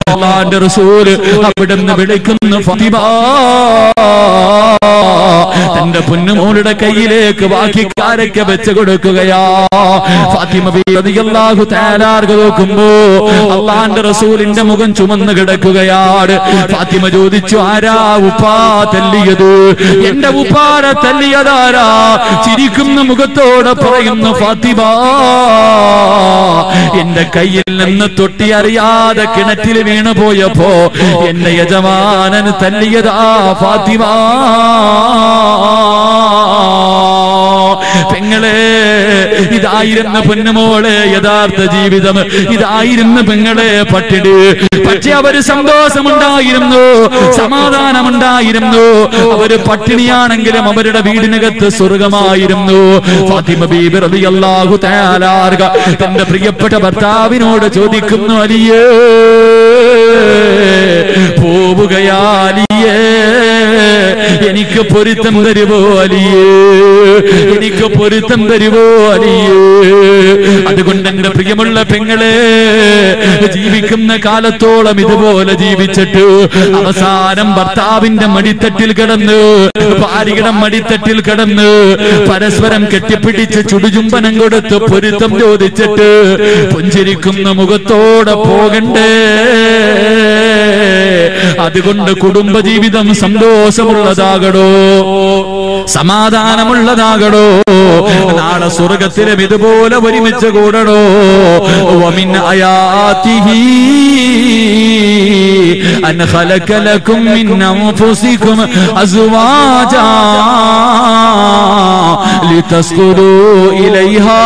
അള്ളാന്റെ റസൂല് അവിടുന്ന് വിളിക്കുന്നു ഫാത്തിമ തന്റെ പൊന്നുമോളുടെ കയ്യിലേക്ക് ബാക്കിക്കാരൊക്കെ വെച്ച് കൊടുക്കുകയാ ഫാത്തിമ ബീവി റളിയല്ലാഹു തആലാർക്ക് നോക്കുമ്പോ അള്ളാന്റെ റസൂലിന്റെ മുഖം ചുമന്ന് കിടക്കുകയാണ് ഫാത്തിമ ചോദിച്ചു ആരാ ഉപ്പാ തല്ലിയത് എന്റെ ഉപ്പാരെ തല്ലിയതാരാ ചിരിക്കുന്ന മുഖത്തോടെ പറയുന്നു ഫാത്തിമ എന്റെ കയ്യിൽ നിന്ന് തൊട്ടി അറിയാതെ കിണറ്റിൽ വീണു പോയപ്പോ എന്റെ യജമാനന് തല്ലിയതാ ഫാത്തിമ പെങ്ങളെ ഇതായിരുന്നു പൊന്നുമോളെ യഥാർത്ഥ ജീവിതം ഇതായിരുന്നു പെങ്ങളെ പട്ടിട് പക്ഷെ അവര് സന്തോഷമുണ്ടായിരുന്നു സമാധാനമുണ്ടായിരുന്നു അവര് പട്ടിണിയാണെങ്കിലും അവരുടെ വീടിനകത്ത് സ്വർഗമായിരുന്നു ഫാത്തിമ ബീബി റളിയല്ലാഹു തആലാർക തന്റെ പ്രിയപ്പെട്ട ഭർത്താവിനോട് ചോദിക്കുന്നു അലിയേ പോവുകയാ അലിയേ എനിക്ക് പൊരുത്തം തരുവോ അലിയേ എനിക്ക് പൊരുത്തം തരുവോ അലിയേ അതുകൊണ്ട് എന്റെ പ്രിയമുള്ള പെങ്ങളെ ജീവിക്കുന്ന കാലത്തോളം ഇതുപോലെ ജീവിച്ചിട്ട് അവസാനം ഭർത്താവിന്റെ മടിത്തട്ടിൽ കിടന്ന് ഭാര്യയുടെ മടിത്തട്ടിൽ കിടന്ന് പരസ്പരം കെട്ടിപ്പിടിച്ച് ചുടുചുംബനം കൊടുത്ത് പൊരുത്തം ചോദിച്ചിട്ട് പുഞ്ചിരിക്കുന്ന മുഖത്തോടെ പോകണ്ടേ അതുകൊണ്ട് കുടുംബജീവിതം സന്തോഷമുള്ളതാകടോ സമാധാനമുള്ളതാകടോ നാളെ സ്വർഗത്തിലും ഇതുപോലെ ഒരുമിച്ച് കൂടണോ വമിൻ അയാതിഹി അൻ ഖലക ലക്കും മിൻ അൻഫുസികും അസ്വാജാ ലിതസ്കുരു ഇലൈഹാ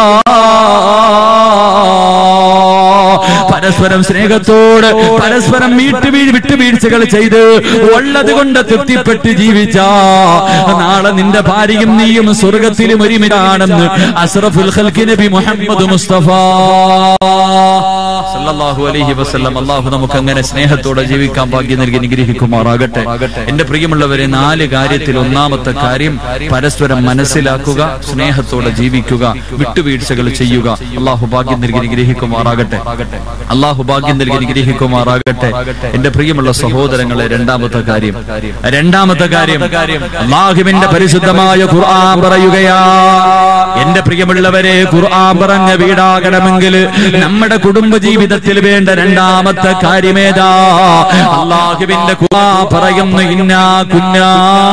പരസ്പരം സ്നേഹത്തോട് പരസ്പരം വീട്ടുവീഴ് വിട്ടുവീഴ്ചകൾ ചെയ്ത് ഉള്ളത് കൊണ്ട് തൃപ്തിപ്പെട്ട് ജീവിച്ച നാളെ നിന്റെ ഭാര്യയും നീയും സ്വർഗത്തിലും ഒരുമിച്ചാണെന്ന് അസ്രഫുൽ ഖൽഖി നബി മുഹമ്മദ് മുസ്തഫ സല്ലല്ലാഹു അലൈഹി വസല്ലം അല്ലാഹു നമുക്ക് അങ്ങനെ സ്നേഹത്തോടെ ജീവിക്കാൻ ഭാഗ്യം നൽകി അനുഗ്രഹിക്കുമാറാകട്ടെ എന്റെ പ്രിയമുള്ളവരെ നാല് കാര്യത്തിൽ ഒന്നാമത്തെ കാര്യം പരസ്പരം മനസ്സിലാക്കുക സ്നേഹത്തോടെ ജീവിക്കുക വിട്ടുവീഴ്ചകൾ ചെയ്യുക അള്ളാഹു ഭാഗ്യം നൽകി അനുഗ്രഹിക്കുമാറാകട്ടെ അള്ളാഹു ഭാഗ്യം നൽകി അനുഗ്രഹിക്കുമാറാകട്ടെ എന്റെ പ്രിയമുള്ള സഹോദരങ്ങളെ രണ്ടാമത്തെ കാര്യം രണ്ടാമത്തെ കാര്യം അള്ളാഹുവിന്റെ പരിശുദ്ധമായ ഖുർആൻ പറയുകയാ എന്റെ പ്രിയമുള്ളവരെ ഖുർആൻ പറഞ്ഞ വീടാകണമെങ്കിൽ നമ്മുടെ കുടുംബ ജീവിതത്തിൽ വേണ്ട രണ്ടാമത്തെ കാര്യമേതാ അള്ളാഹുവിന്റെ ഖുർആൻ പറയുന്നു ഇന്നാ കുന്നാ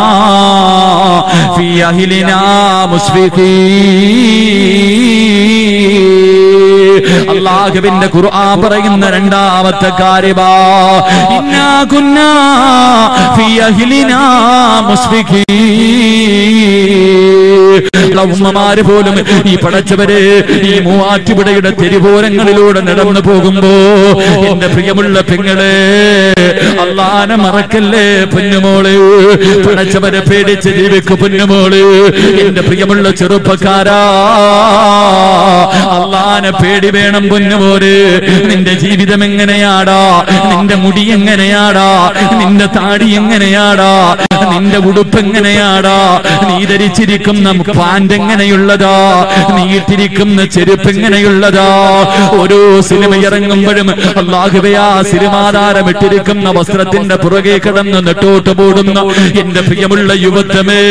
ഫീ അഹ്ലിനാ മുസ്ഫിഖീൻ അള്ളാഹുവിന്റെ ഖുർആൻ പറയുന്ന രണ്ടാമത്തെ കാര്യമാ ഇന്നാ കുന്നാ ഫീ അഹ്ലിനാ മുസ്ഫിഖീൻ ഉമ്മമാര് പോലും ഈ പടച്ചവരെ ഈ മൂവാറ്റുപുഴയുടെ തെരുവോരങ്ങളിലൂടെ നടന്നു പോകുമ്പോ എന്റെ പ്രിയമുള്ള പെങ്ങളെ അള്ളാനെ മറക്കല്ലേ പൊന്നുമോള് പടച്ചവരെ പേടിച്ച് ജീവിക്കു പൊന്നുമോള് എന്റെ പ്രിയമുള്ള ചെറുപ്പക്കാരാ അള്ളാനെ പേടി വേണം പൊന്നുമോര് നിന്റെ ജീവിതം എങ്ങനെയാടാ നിന്റെ മുടി എങ്ങനെയാടാ നിന്റെ താടി എങ്ങനെയാടാ നിന്റെ ഉടുപ്പ് എങ്ങനെയാടാ നീ ധരിച്ചിരിക്കുന്ന പാൻറ് എങ്ങനെയുള്ളതാ നീ ഇട്ടിരിക്കുന്ന ചെരുപ്പ് എങ്ങനെയുള്ളതാ ഓരോ സിനിമ ഇറങ്ങുമ്പോഴും അള്ളാഹുവേ ആ സിനിമാതാരം ഇട്ടിരിക്കുന്ന വസ്ത്രത്തിന്റെ പുറകെ കിടന്ന് നെട്ടോട്ട് പോടുന്ന എന്റെ പ്രിയമുള്ള യുവത്വമേ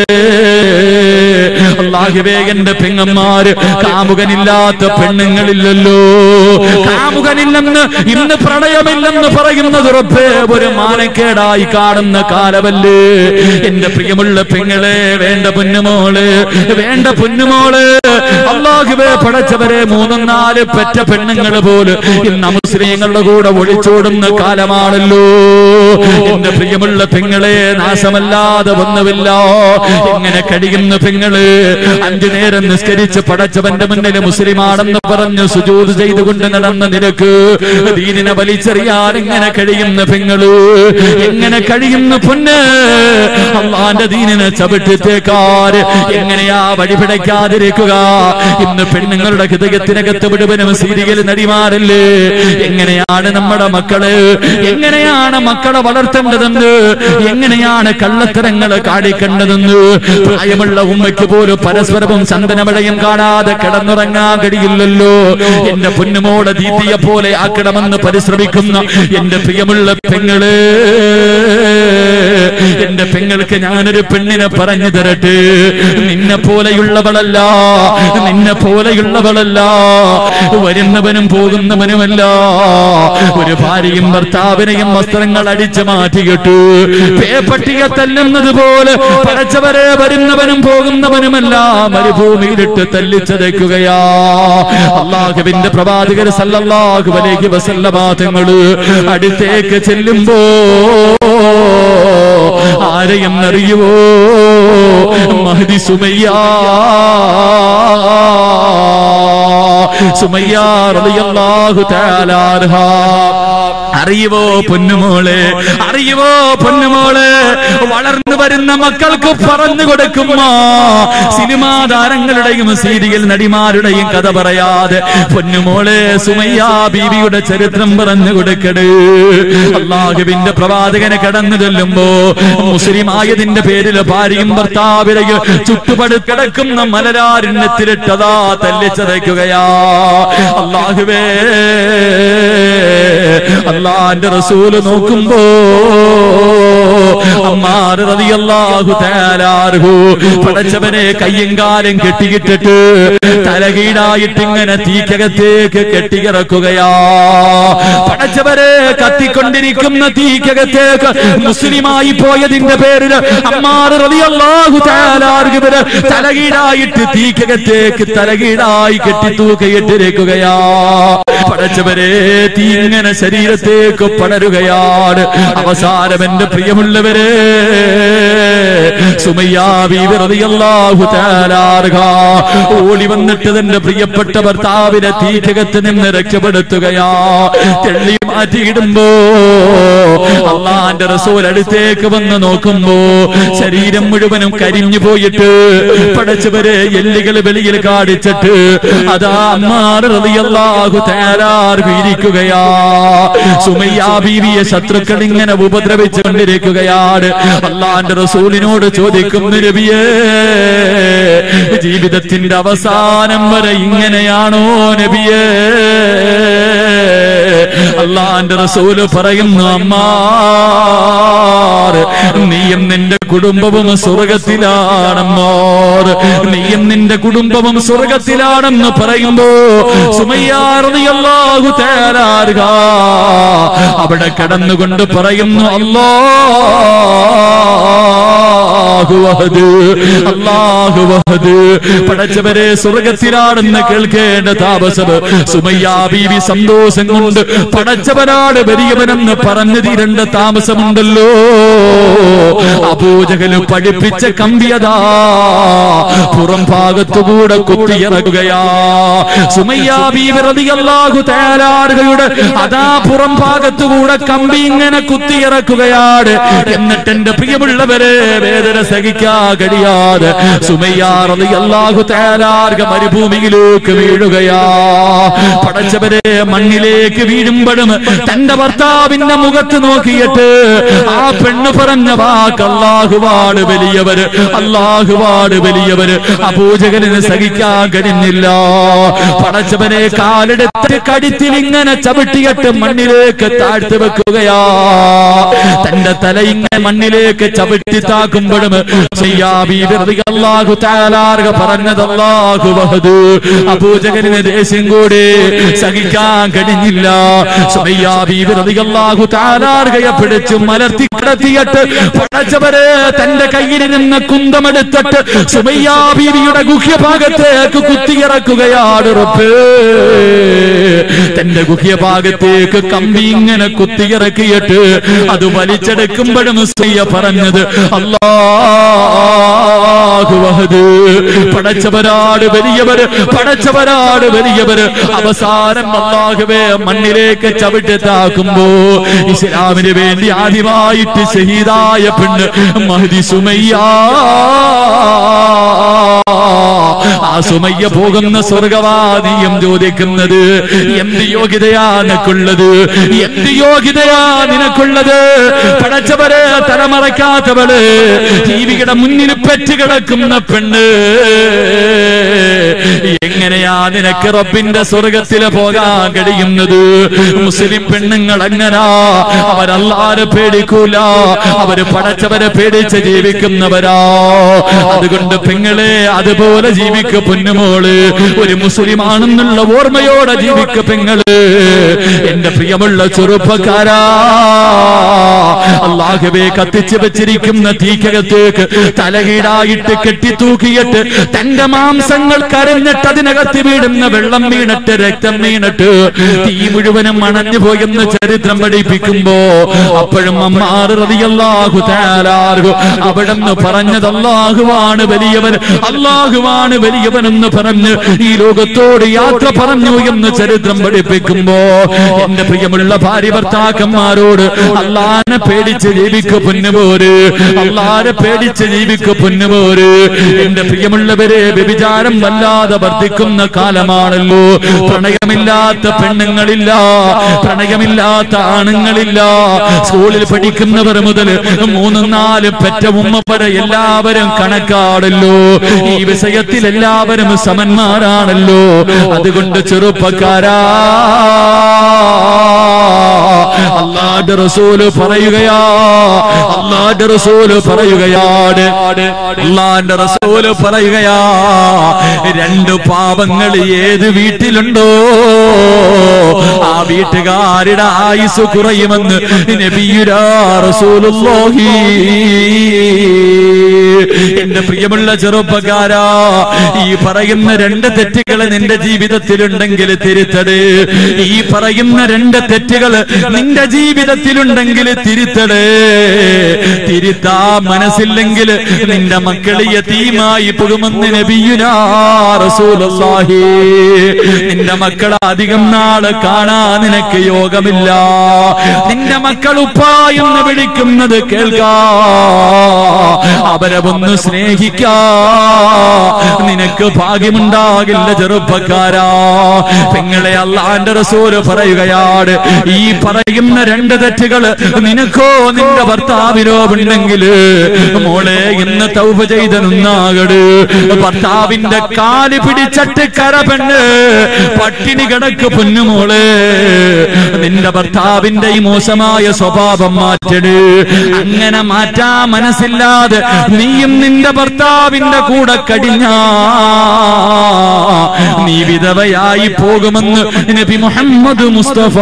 അള്ളാഹുവേ എന്റെ പെങ്ങന്മാര് കാമുകനില്ലാത്ത പെണ്ണുങ്ങളില്ലല്ലോ കാമുകനില്ലെന്ന് ഇന്ന് പ്രണയമില്ലെന്ന് പറയുന്നത് ഉറപ്പേ ഒരു മാനക്കേടായി കാണുന്ന കാലമല്ലേ എന്റെ പ്രിയമുള്ള പെങ്ങളെ വേണ്ട പൊന്നുമോള് വേണ്ട പൊന്നുമോള് അള്ളാഹുവേ പടച്ചവരെ മൂന്നും നാല് പെറ്റ പെണ്ണുങ്ങൾ പോലും ഇന്ന് മുസ്ലിങ്ങളുടെ കൂടെ ഒളിച്ചോടുന്ന കാലമാണല്ലോ എന്റെ പ്രിയമുള്ള പെങ്ങളെ നാശമല്ലാതെ ഒന്നുമില്ല എങ്ങനെ കഴിയുന്ന പെങ്ങള് അഞ്ചു നേരം നിസ്കരിച്ച് പടച്ചവന്റെ മുന്നിൽ മുസ്ലിമാണെന്ന് പറഞ്ഞു സുജൂത് ചെയ്തുകൊണ്ട് നടന്ന നിനക്ക് ദീനിനെ വലിച്ചെറിയാൻ എങ്ങനെ കഴിയുന്ന പെങ്ങള് എങ്ങനെ കഴിയുന്ന പൊന്ന് അള്ളാന്റെ ദീനിനെ ചവിട്ടിത്തേക്കാർ എങ്ങനെയാ വഴിപിടയ്ക്കാതിരിക്കുക ഇന്ന് പെണ്ണുങ്ങളുടെ ഹൃദയത്തിനകത്ത് വിടുവനും സീരിയൽ നടിമാരല്ലേ എങ്ങനെയാണ് നമ്മുടെ മക്കള് എങ്ങനെയാണ് മക്കളെ വളർത്തേണ്ടതെന്ന് എങ്ങനെയാണ് കള്ളത്തരങ്ങൾ കാണിക്കേണ്ടതെന്ന് പ്രായമുള്ള ഉമ്മയ്ക്ക് പോലും പോലും പരസ്പരവും ചന്ദനമഴയും കാണാതെ കിടന്നുറങ്ങാൻ കഴിയില്ലല്ലോ എന്റെ പൊന്നുമോടെ ദീതിയെ പോലെ ആക്കണമെന്ന് പരിശ്രമിക്കുന്ന എന്റെ പ്രിയമുള്ള പെങ്ങള് എന്റെ പെങ്ങൾക്ക് ഞാനൊരു പെണ്ണിനെ പറഞ്ഞു തരട്ടെ നിന്നെ പോലെയുള്ളവളല്ല നിന്നെ പോലെയുള്ളവളല്ല വരുന്നവനും പോകുന്നവനുമല്ല ഒരു ഭാര്യയും ഭർത്താവിനെയും വസ്ത്രങ്ങൾ അടിച്ചു മാറ്റിയിട്ടു പേപ്പട്ടിക തല്ലുന്നത് പോലെ പടച്ചവരെ വരുന്നവനും പോകുന്നവനുമല്ല മരുഭൂമിയിലിട്ട് തല്ലിച്ചതയ്ക്കുകയാ അള്ളാഹുവിന്റെ പ്രവാചകർ സല്ലല്ലാഹു അലൈഹി വസല്ലമ തങ്ങള് അടുത്തേക്ക് ചെല്ലുമ്പോ ആരെയെന്നറിയുവോ മഹദി സുമയ്യ സുമയ്യ റളിയല്ലാഹു തആല അൻഹാ അറിയുവോ പൊന്നുമോളെ അറിയുവോ പൊന്നുമോളെ വളർന്നു വരുന്ന മക്കൾക്ക് പറഞ്ഞു കൊടുക്കുമ്പോ സിനിമാ താരങ്ങളുടെയും സീരിയൽ നടിമാരുടെയും കഥ പറയാതെ പൊന്നുമോളെ സുമയ്യ ബീവിയുടെ ചരിത്രം പറഞ്ഞു കൊടുക്കട് അള്ളാഹുവിന്റെ പ്രവാചകനെ കടന്നു ചെല്ലുമ്പോ മുസ്ലിം ആയതിന്റെ പേരിൽ ഭാര്യയും ഭർത്താവിനെയും ചുറ്റുപടി കിടക്കുന്ന മലരാരണ്യത്തിലിട്ടതാ തല്ലിച്ചതയ്ക്കുകയാ അള്ളാഹുവേ അള്ളാന്റെ റസൂല് നോക്കുമ്പോ അമ്മാറ് റളിയല്ലാഹു തആല അൻഹു പടച്ചവനെ കയ്യും കാലും കെട്ടിയിട്ടിട്ട് തലകീടായിട്ട് ഇങ്ങനെ തീക്കകത്തേക്ക് കെട്ടിയിറക്കുകയാ പടച്ചവരെ കത്തിക്കൊണ്ടിരിക്കുന്ന തീക്കകത്തേക്ക് മുസ്ലിമായി പോയതിന്റെ പേരിൽ അമ്മാറ് റളിയല്ലാഹു തആല അൻഹു ഇവര് തലകീടായിട്ട് തീക്കകത്തേക്ക് തലകീടായി കെട്ടി തൂക്കയിട്ടിരിക്കുകയാ പടച്ചവരെ തീ ഇങ്ങനെ ശരീരത്തേക്ക് പടരുകയാണ് അവസാനം എന്റെ പ്രിയമുള്ളവരെ സുമയ്യാഹു ഓടി വന്നിട്ട് തന്റെ പ്രിയപ്പെട്ട ഭർത്താവിനെ തീക്കകത്ത് നിന്ന് രക്ഷപ്പെടുത്തുകയാ തെള്ളി മാറ്റിയിടുമ്പോ അള്ളാന്റെ റസൂൽ അടുത്തേക്ക് വന്ന് നോക്കുമ്പോ ശരീരം മുഴുവനും കരിഞ്ഞു പോയിട്ട് പടച്ചവരെ എല്ലുകൾ വെളിയിൽ കാണിച്ചിട്ട് അതാ അമ്മാറിയാഹു തയ്യാറാർക്കിരിക്കുകയാ സുമയ്യാ ബീവിയെ ശത്രുക്കൾ ഇങ്ങനെ ഉപദ്രവിച്ചു കൊണ്ടിരിക്കുകയാണ് അള്ളാന്റെ റസൂലിനോട് ചോദിക്കുന്നു നബിയേ ജീവിതത്തിന്റെ അവസാനം വരെ ഇങ്ങനെയാണോ നബിയേ അള്ളാന്റെ റസൂല് പറയുന്നു അമ്മാ നീയും നിന്റെ കുടുംബവും സ്വർഗത്തിലാണെന്നോർ നീയും നിന്റെ കുടുംബവും സ്വർഗത്തിലാണെന്ന് പറയുമ്പോ സുമയ്യാറിയാഹു തേരാറുക അവിടെ കടന്നുകൊണ്ട് പറയുന്നു അല്ലാഹുവഹദ് അല്ലാഹുവഹദ് പടച്ചവരെ സ്വർഗത്തിലാണെന്ന് കേൾക്കേണ്ട താപസം സുമയ്യാ ബീവി സന്തോഷം കൊണ്ട് പടച്ചവനാട് വലിയവനെന്ന് പറഞ്ഞു തീരേണ്ട താമസമുണ്ടല്ലോ അപൂജകന് പഠിപ്പിച്ച കമ്പിയതാ പുറം ഭാഗത്തുകൂടെ കുത്തിയിറക്കുകയാ സുമയ്യാ ബീവി റളിയല്ലാഹു തആലാറുകയുടെ അതാ പുറം ഭാഗത്തുകൂടെ കമ്പി ഇങ്ങനെ കുത്തിയിറക്കുകയാണ് എന്നിട്ട് എന്റെ പ്രിയമുള്ളവരെ വേദന സഹിക്കാ കഴിയാതെ സുമയ്യാ റളിയല്ലാഹു തആലാർക മരുഭൂമിയിലേക്ക് വീഴുകയാ പടച്ചവരെ മണ്ണിലേക്ക് വീഴുമ്പോഴും തന്റെ ഭർത്താവിന്റെ മുഖത്ത് നോക്കിയിട്ട് ആ പെണ്ണ് പറഞ്ഞ വാക്ക് അള്ളാഹുവാട് വലിയവര് അള്ളാഹുവാട് വലിയവര് അപൂജകന് സഹിക്കാൻ കഴിഞ്ഞില്ല പടച്ചവനെ കാലെടുത്ത് കടിത്തിൽ ഇങ്ങനെ ചവിട്ടിയിട്ട് മണ്ണിലേക്ക് താഴ്ത്തി വെക്കുകയാ തന്റെ തല ഇങ്ങനെ മണ്ണിലേക്ക് ചവിട്ടി താക്കുമ്പോഴും അള്ളാഹു താലാർഗ പറഞ്ഞത് അള്ളാഹു വഹദ് അപൂജകന് ദേഷ്യം കൂടി സഹിക്കാൻ കഴിഞ്ഞില്ല അള്ളാഹു താലാർഗയെ പിടിച്ചു മലർത്തി കിടത്തിയിട്ട് പടച്ചവരെ തന്റെ കയ്യിലിരുന്ന കുന്തമെടുത്തിട്ട് സുമയ്യാ ബീവിയുടെ ഗുഹ്യഭാഗത്തേക്ക് കുത്തിയിറക്കുകയാണ് റബ്ബേ തന്റെ ഗുഹ്യഭാഗത്തേക്ക് കമ്പി ഇങ്ങനെ കുത്തിയിറക്കിയിട്ട് അത് വലിച്ചെടുക്കുമ്പോഴും സുയ്യ പറഞ്ഞത് അല്ലാഹുവഹദ് പടച്ചവരാട് വലിയവര് പടച്ചവരാട് വലിയവര് അവസാനം അള്ളാഹുവേ മണ്ണിലേക്ക് ചവിട്ടത്താക്കുമ്പോ ഇസ്ലാമിന് വേണ്ടി ആദ്യമായിട്ട് ഷഹീദായ പെണ്ണ് മഹദി സുമയ്യ ആ സുമയ്യ പോകുന്ന സ്വർഗവാദിയും ചോദിക്കുന്നത് എന്ത് യോഗ്യതയാ നിനക്കുള്ളത് എന്ത് യോഗ്യതയാ നിനക്കുള്ളത് പടച്ചവര് തലമറക്കാത്തവള് ജീവിയുടെ മുന്നിൽ പെറ്റ് കിടക്കുന്ന പെണ്ണ് എങ്ങനെയാ നിനക്ക് റബ്ബിന്റെ സ്വർഗത്തിൽ പോകാൻ കഴിയുന്നത് മുസ്ലിം പെണ്ണുങ്ങൾ എങ്ങനാ അവരല്ലാരെ പേടിക്കൂല അവര് പടച്ചവരെ പേടിച്ച് ജീവിക്കുന്നവരാ അതുകൊണ്ട് പെങ്ങളെ അതുപോലെ ജീവിക്ക പൊന്നുമോള് ഒരു മുസ്ലിം ആണെന്നുള്ള ഓർമ്മയോടെ ജീവിക്ക പെങ്ങള് എന്റെ പ്രിയമുള്ള ചെറുപ്പക്കാരാ അള്ളാഹുവെ കത്തിച്ചു വെച്ചിരിക്കുന്ന തീക്കകത്തേക്ക് തലകീടായിട്ട് കെട്ടിത്തൂക്കിയിട്ട് തന്റെ മാംസങ്ങൾ കരഞ്ഞിട്ട് അതിനകത്ത് വീടുന്ന വെള്ളം വീണിട്ട് രക്തം വീണിട്ട് തീ മുഴുവനും അണഞ്ഞു പോയെന്ന് ചരിത്രം പഠിപ്പിക്കുമ്പോ അപ്പോഴും അമ്മാറ് റളിയല്ലാഹു തആലാഹു അവിടെന്ന് പറഞ്ഞത് അള്ളാഹുവാണ് വലിയവൻ അള്ളാഹുവാണ് വലിയവൻ എന്ന് പറഞ്ഞ് ഈ ലോകത്തോട് യാത്ര പറഞ്ഞു എന്ന് ചരിത്രം പഠിപ്പിക്കുമ്പോ എന്റെ പ്രിയമുള്ള ഭാര്യ ഭർത്താക്കന്മാരോട് അള്ളാനെ പേടിച്ച് ജീവിക്കു പൊന്നുപോര് അള്ളാനെ പേടിച്ച് ജീവിക്കു പൊന്നുപോര് എന്റെ പ്രിയമുള്ളവരെ വ്യഭിചാരം വല്ലാതെ വർദ്ധിക്കുന്ന കാലമാണല്ലോ പ്രണയമില്ലാത്ത പെണ്ണുങ്ങളില്ല പ്രണയമില്ലാത്ത ആണുങ്ങളില്ല സ്കൂളിൽ പഠിക്കുന്നവർ മുതൽ മൂന്നും നാല് പെറ്റ ഉമ്മ വരെ എല്ലാവരും കണക്കാണല്ലോ ഈ വിഷയത്തിൽ എല്ലാവരും സമന്മാരാണല്ലോ അതുകൊണ്ട് ചെറുപ്പക്കാരാ അള്ളാന്റെ റസൂല് പറയുകയാ അള്ളാന്റെ റസൂല് പറയുകയാണ് അള്ളാന്റെ റസൂല് പറയുകയാ രണ്ട് പാപങ്ങൾ ഏത് വീട്ടിലുണ്ടോ ആ വീട്ടുകാരുടെ ആയുസ് കുറയുമെന്ന് നബിയുരാ റസൂലുള്ളാഹി എന്റെ പ്രിയമുള്ള ചെറുപ്പക്കാരാ ഈ പറയുന്ന രണ്ട് തെറ്റുകൾ നിന്റെ ജീവിതത്തിലുണ്ടെങ്കിൽ തിരുത്തട് ഈ പറയുന്ന രണ്ട് തെറ്റുകൾ നിന്റെ ജീവിതത്തിലുണ്ടെങ്കിൽ തിരുത്തട് തിരുത്താ മനസ്സില്ലെങ്കിൽ നിന്റെ മക്കളെ യതീമായി പോകുമെന്ന് നബിയുനാ റസൂലുള്ളാഹി നിന്റെ മക്കളെ അധികം നാള് കാണാൻ നിനക്ക് യോഗമില്ല നിന്റെ മക്കൾ ഉപ്പ എന്ന് വിളിക്കുന്നത് കേൾക്കാ അവരെ ഒന്ന് സ്നേഹിക്കാ നിനക്ക് ഭാഗ്യമുണ്ടാകില്ല ചെറുപ്പക്കാരാ പെങ്ങളെ അള്ളാന്റെ റസൂല് പറയുകയാണ് ഈ പറയുന്ന രണ്ട് തെറ്റുകൾ നിനക്കോ നിന്റെ ഭർത്താവിനോ ഉണ്ടെങ്കിൽ മോളെ ഇന്ന് തൗപ ചെയ്ത നിന്നാകട് ഭർത്താവിന്റെ കാല് പിടിച്ചട്ട് കര പെണ്ണ് പട്ടിണി കിടക്ക് പൊന്നുമോളെ നിന്റെ ഭർത്താവിന്റെ ഈ മോശമായ സ്വഭാവം മാറ്റട് അങ്ങനെ മാറ്റാ മനസ്സില്ലാതെ നീയും നിന്റെ ഭർത്താവിന്റെ കൂടെ കടിഞ്ഞ നീ വിധവയായി പോകുമെന്ന് നബി മുഹമ്മദ് മുസ്തഫ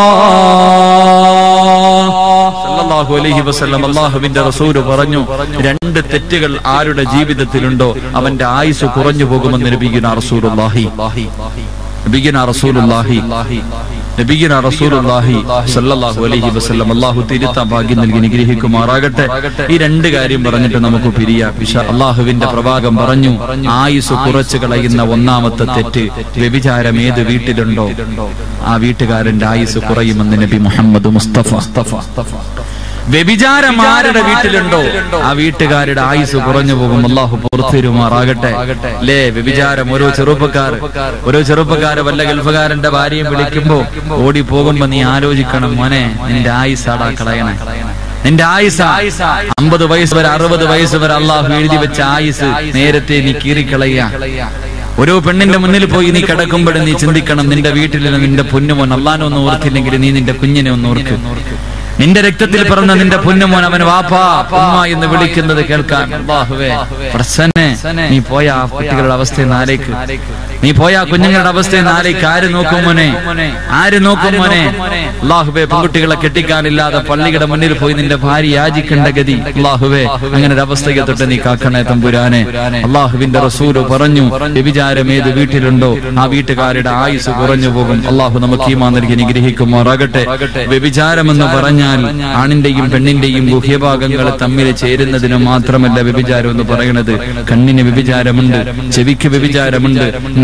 സല്ലല്ലാഹു അലൈഹി വസല്ലം അള്ളാഹുവിന്റെ റസൂല് പറഞ്ഞു രണ്ട് തെറ്റുകൾ ആരുടെ ജീവിതത്തിലുണ്ടോ അവന്റെ ആയുസ് കുറഞ്ഞു പോകുമെന്ന് നബിഗുന റസൂലുള്ളാഹി നബിഗുന റസൂലുള്ളാഹി നബിഗുന റസൂലുള്ളാഹി സല്ലല്ലാഹു അലൈഹി വസല്ലം അള്ളാഹു തിരുത്താൻ ഭാഗ്യം നൽകി നിഗ്രഹിക്കുമാറാകട്ടെ ഈ രണ്ട് കാര്യം പറഞ്ഞിട്ട് നമുക്ക് പിരിയാം വിശ അള്ളാഹുവിന്റെ പ്രവാകം പറഞ്ഞു ആയുസ് കുറച്ചു കളയുന്ന ഒന്നാമത്തെ തെറ്റ് വ്യഭിചാരം ഏത് വീട്ടിലുണ്ടോ ആ വീട്ടുകാരന്റെ ആയുസ് കുറയുമെന്ന് നബി മുഹമ്മദ് മുസ്തഫ വ്യഭിചാരം ആരുടെ വീട്ടിലുണ്ടോ ആ വീട്ടുകാരുടെ ആയുസ് കുറഞ്ഞു പോകും അള്ളാഹു പുറത്തിരുമാറാകട്ടെ അല്ലേ വ്യഭിചാരം ഓരോ ചെറുപ്പക്കാർ ഓരോ ചെറുപ്പക്കാര് വല്ല ഗൾഫുകാരന്റെ ഭാര്യയും വിളിക്കുമ്പോ ഓടി പോകുമ്പോ നീ ആലോചിക്കണം മോനെ നിന്റെ ആയുസ് ആടാ കളയണേ നിന്റെ ആയുസ് അമ്പത് വയസ്സ് വരെ അറുപത് വയസ്സ് വരെ അള്ളാഹു എഴുതി വെച്ച ആയുസ് നേരത്തെ നീ കീറിക്കളയ ഓരോ പെണ്ണിന്റെ മുന്നിൽ പോയി നീ കിടക്കുമ്പോഴും നീ ചിന്തിക്കണം നിന്റെ വീട്ടിൽ നിന്റെ പൊന്നുമോൻ അള്ളാനൊന്നും ഓർത്തില്ലെങ്കിൽ നീ നിന്റെ കുഞ്ഞിനെ ഒന്ന് ഓർക്ക് നിന്റെ രക്തത്തിൽ പിറന്ന നിന്റെ പൊന്നുമോൻ അവൻ വാപ്പാ ഉമ്മ എന്ന് വിളിക്കുന്നത് കേൾക്കാൻ അല്ലാഹുവേ പ്രസന്നെ നീ പോയ ആ കുട്ടികളുടെ അവസ്ഥയെ നാലേക്ക് നീ പോയ ആ കുഞ്ഞുങ്ങളുടെ അവസ്ഥയെ നാലേക്ക് ആര് നോക്കും മോനെ ആര് നോക്കും മോനെ അള്ളാഹുബേ പെൺകുട്ടികളെ കെട്ടിക്കാനില്ലാതെ പള്ളിയുടെ മുന്നിൽ പോയി നിന്റെ ഭാര്യ യാചിക്കേണ്ട ഗതി അള്ളാഹുവേ അങ്ങനെ ഒരു അവസ്ഥയ്ക്ക് തൊട്ട് നീ കാക്കണേ തമ്പുരാനെ അള്ളാഹുവിന്റെ റസൂല് പറഞ്ഞു വ്യഭിചാരം ഏത് വീട്ടിലുണ്ടോ ആ വീട്ടുകാരുടെ ആയുസ് കുറഞ്ഞു പോകും അള്ളാഹു നമുക്ക് ഈമാ നൽകി നിഗ്രഹിക്കുമാറാകട്ടെ വ്യഭിചാരം എന്ന് പറഞ്ഞാൽ ആണിന്റെയും പെണ്ണിന്റെയും ഗുഹ്യഭാഗങ്ങൾ തമ്മിൽ ചേരുന്നതിന് മാത്രമല്ല വ്യഭിചാരം എന്ന് പറയുന്നത് കണ്ണിന് വ്യഭിചാരമുണ്ട് ചെവിക്ക് വ്യഭിചാരമുണ്ട്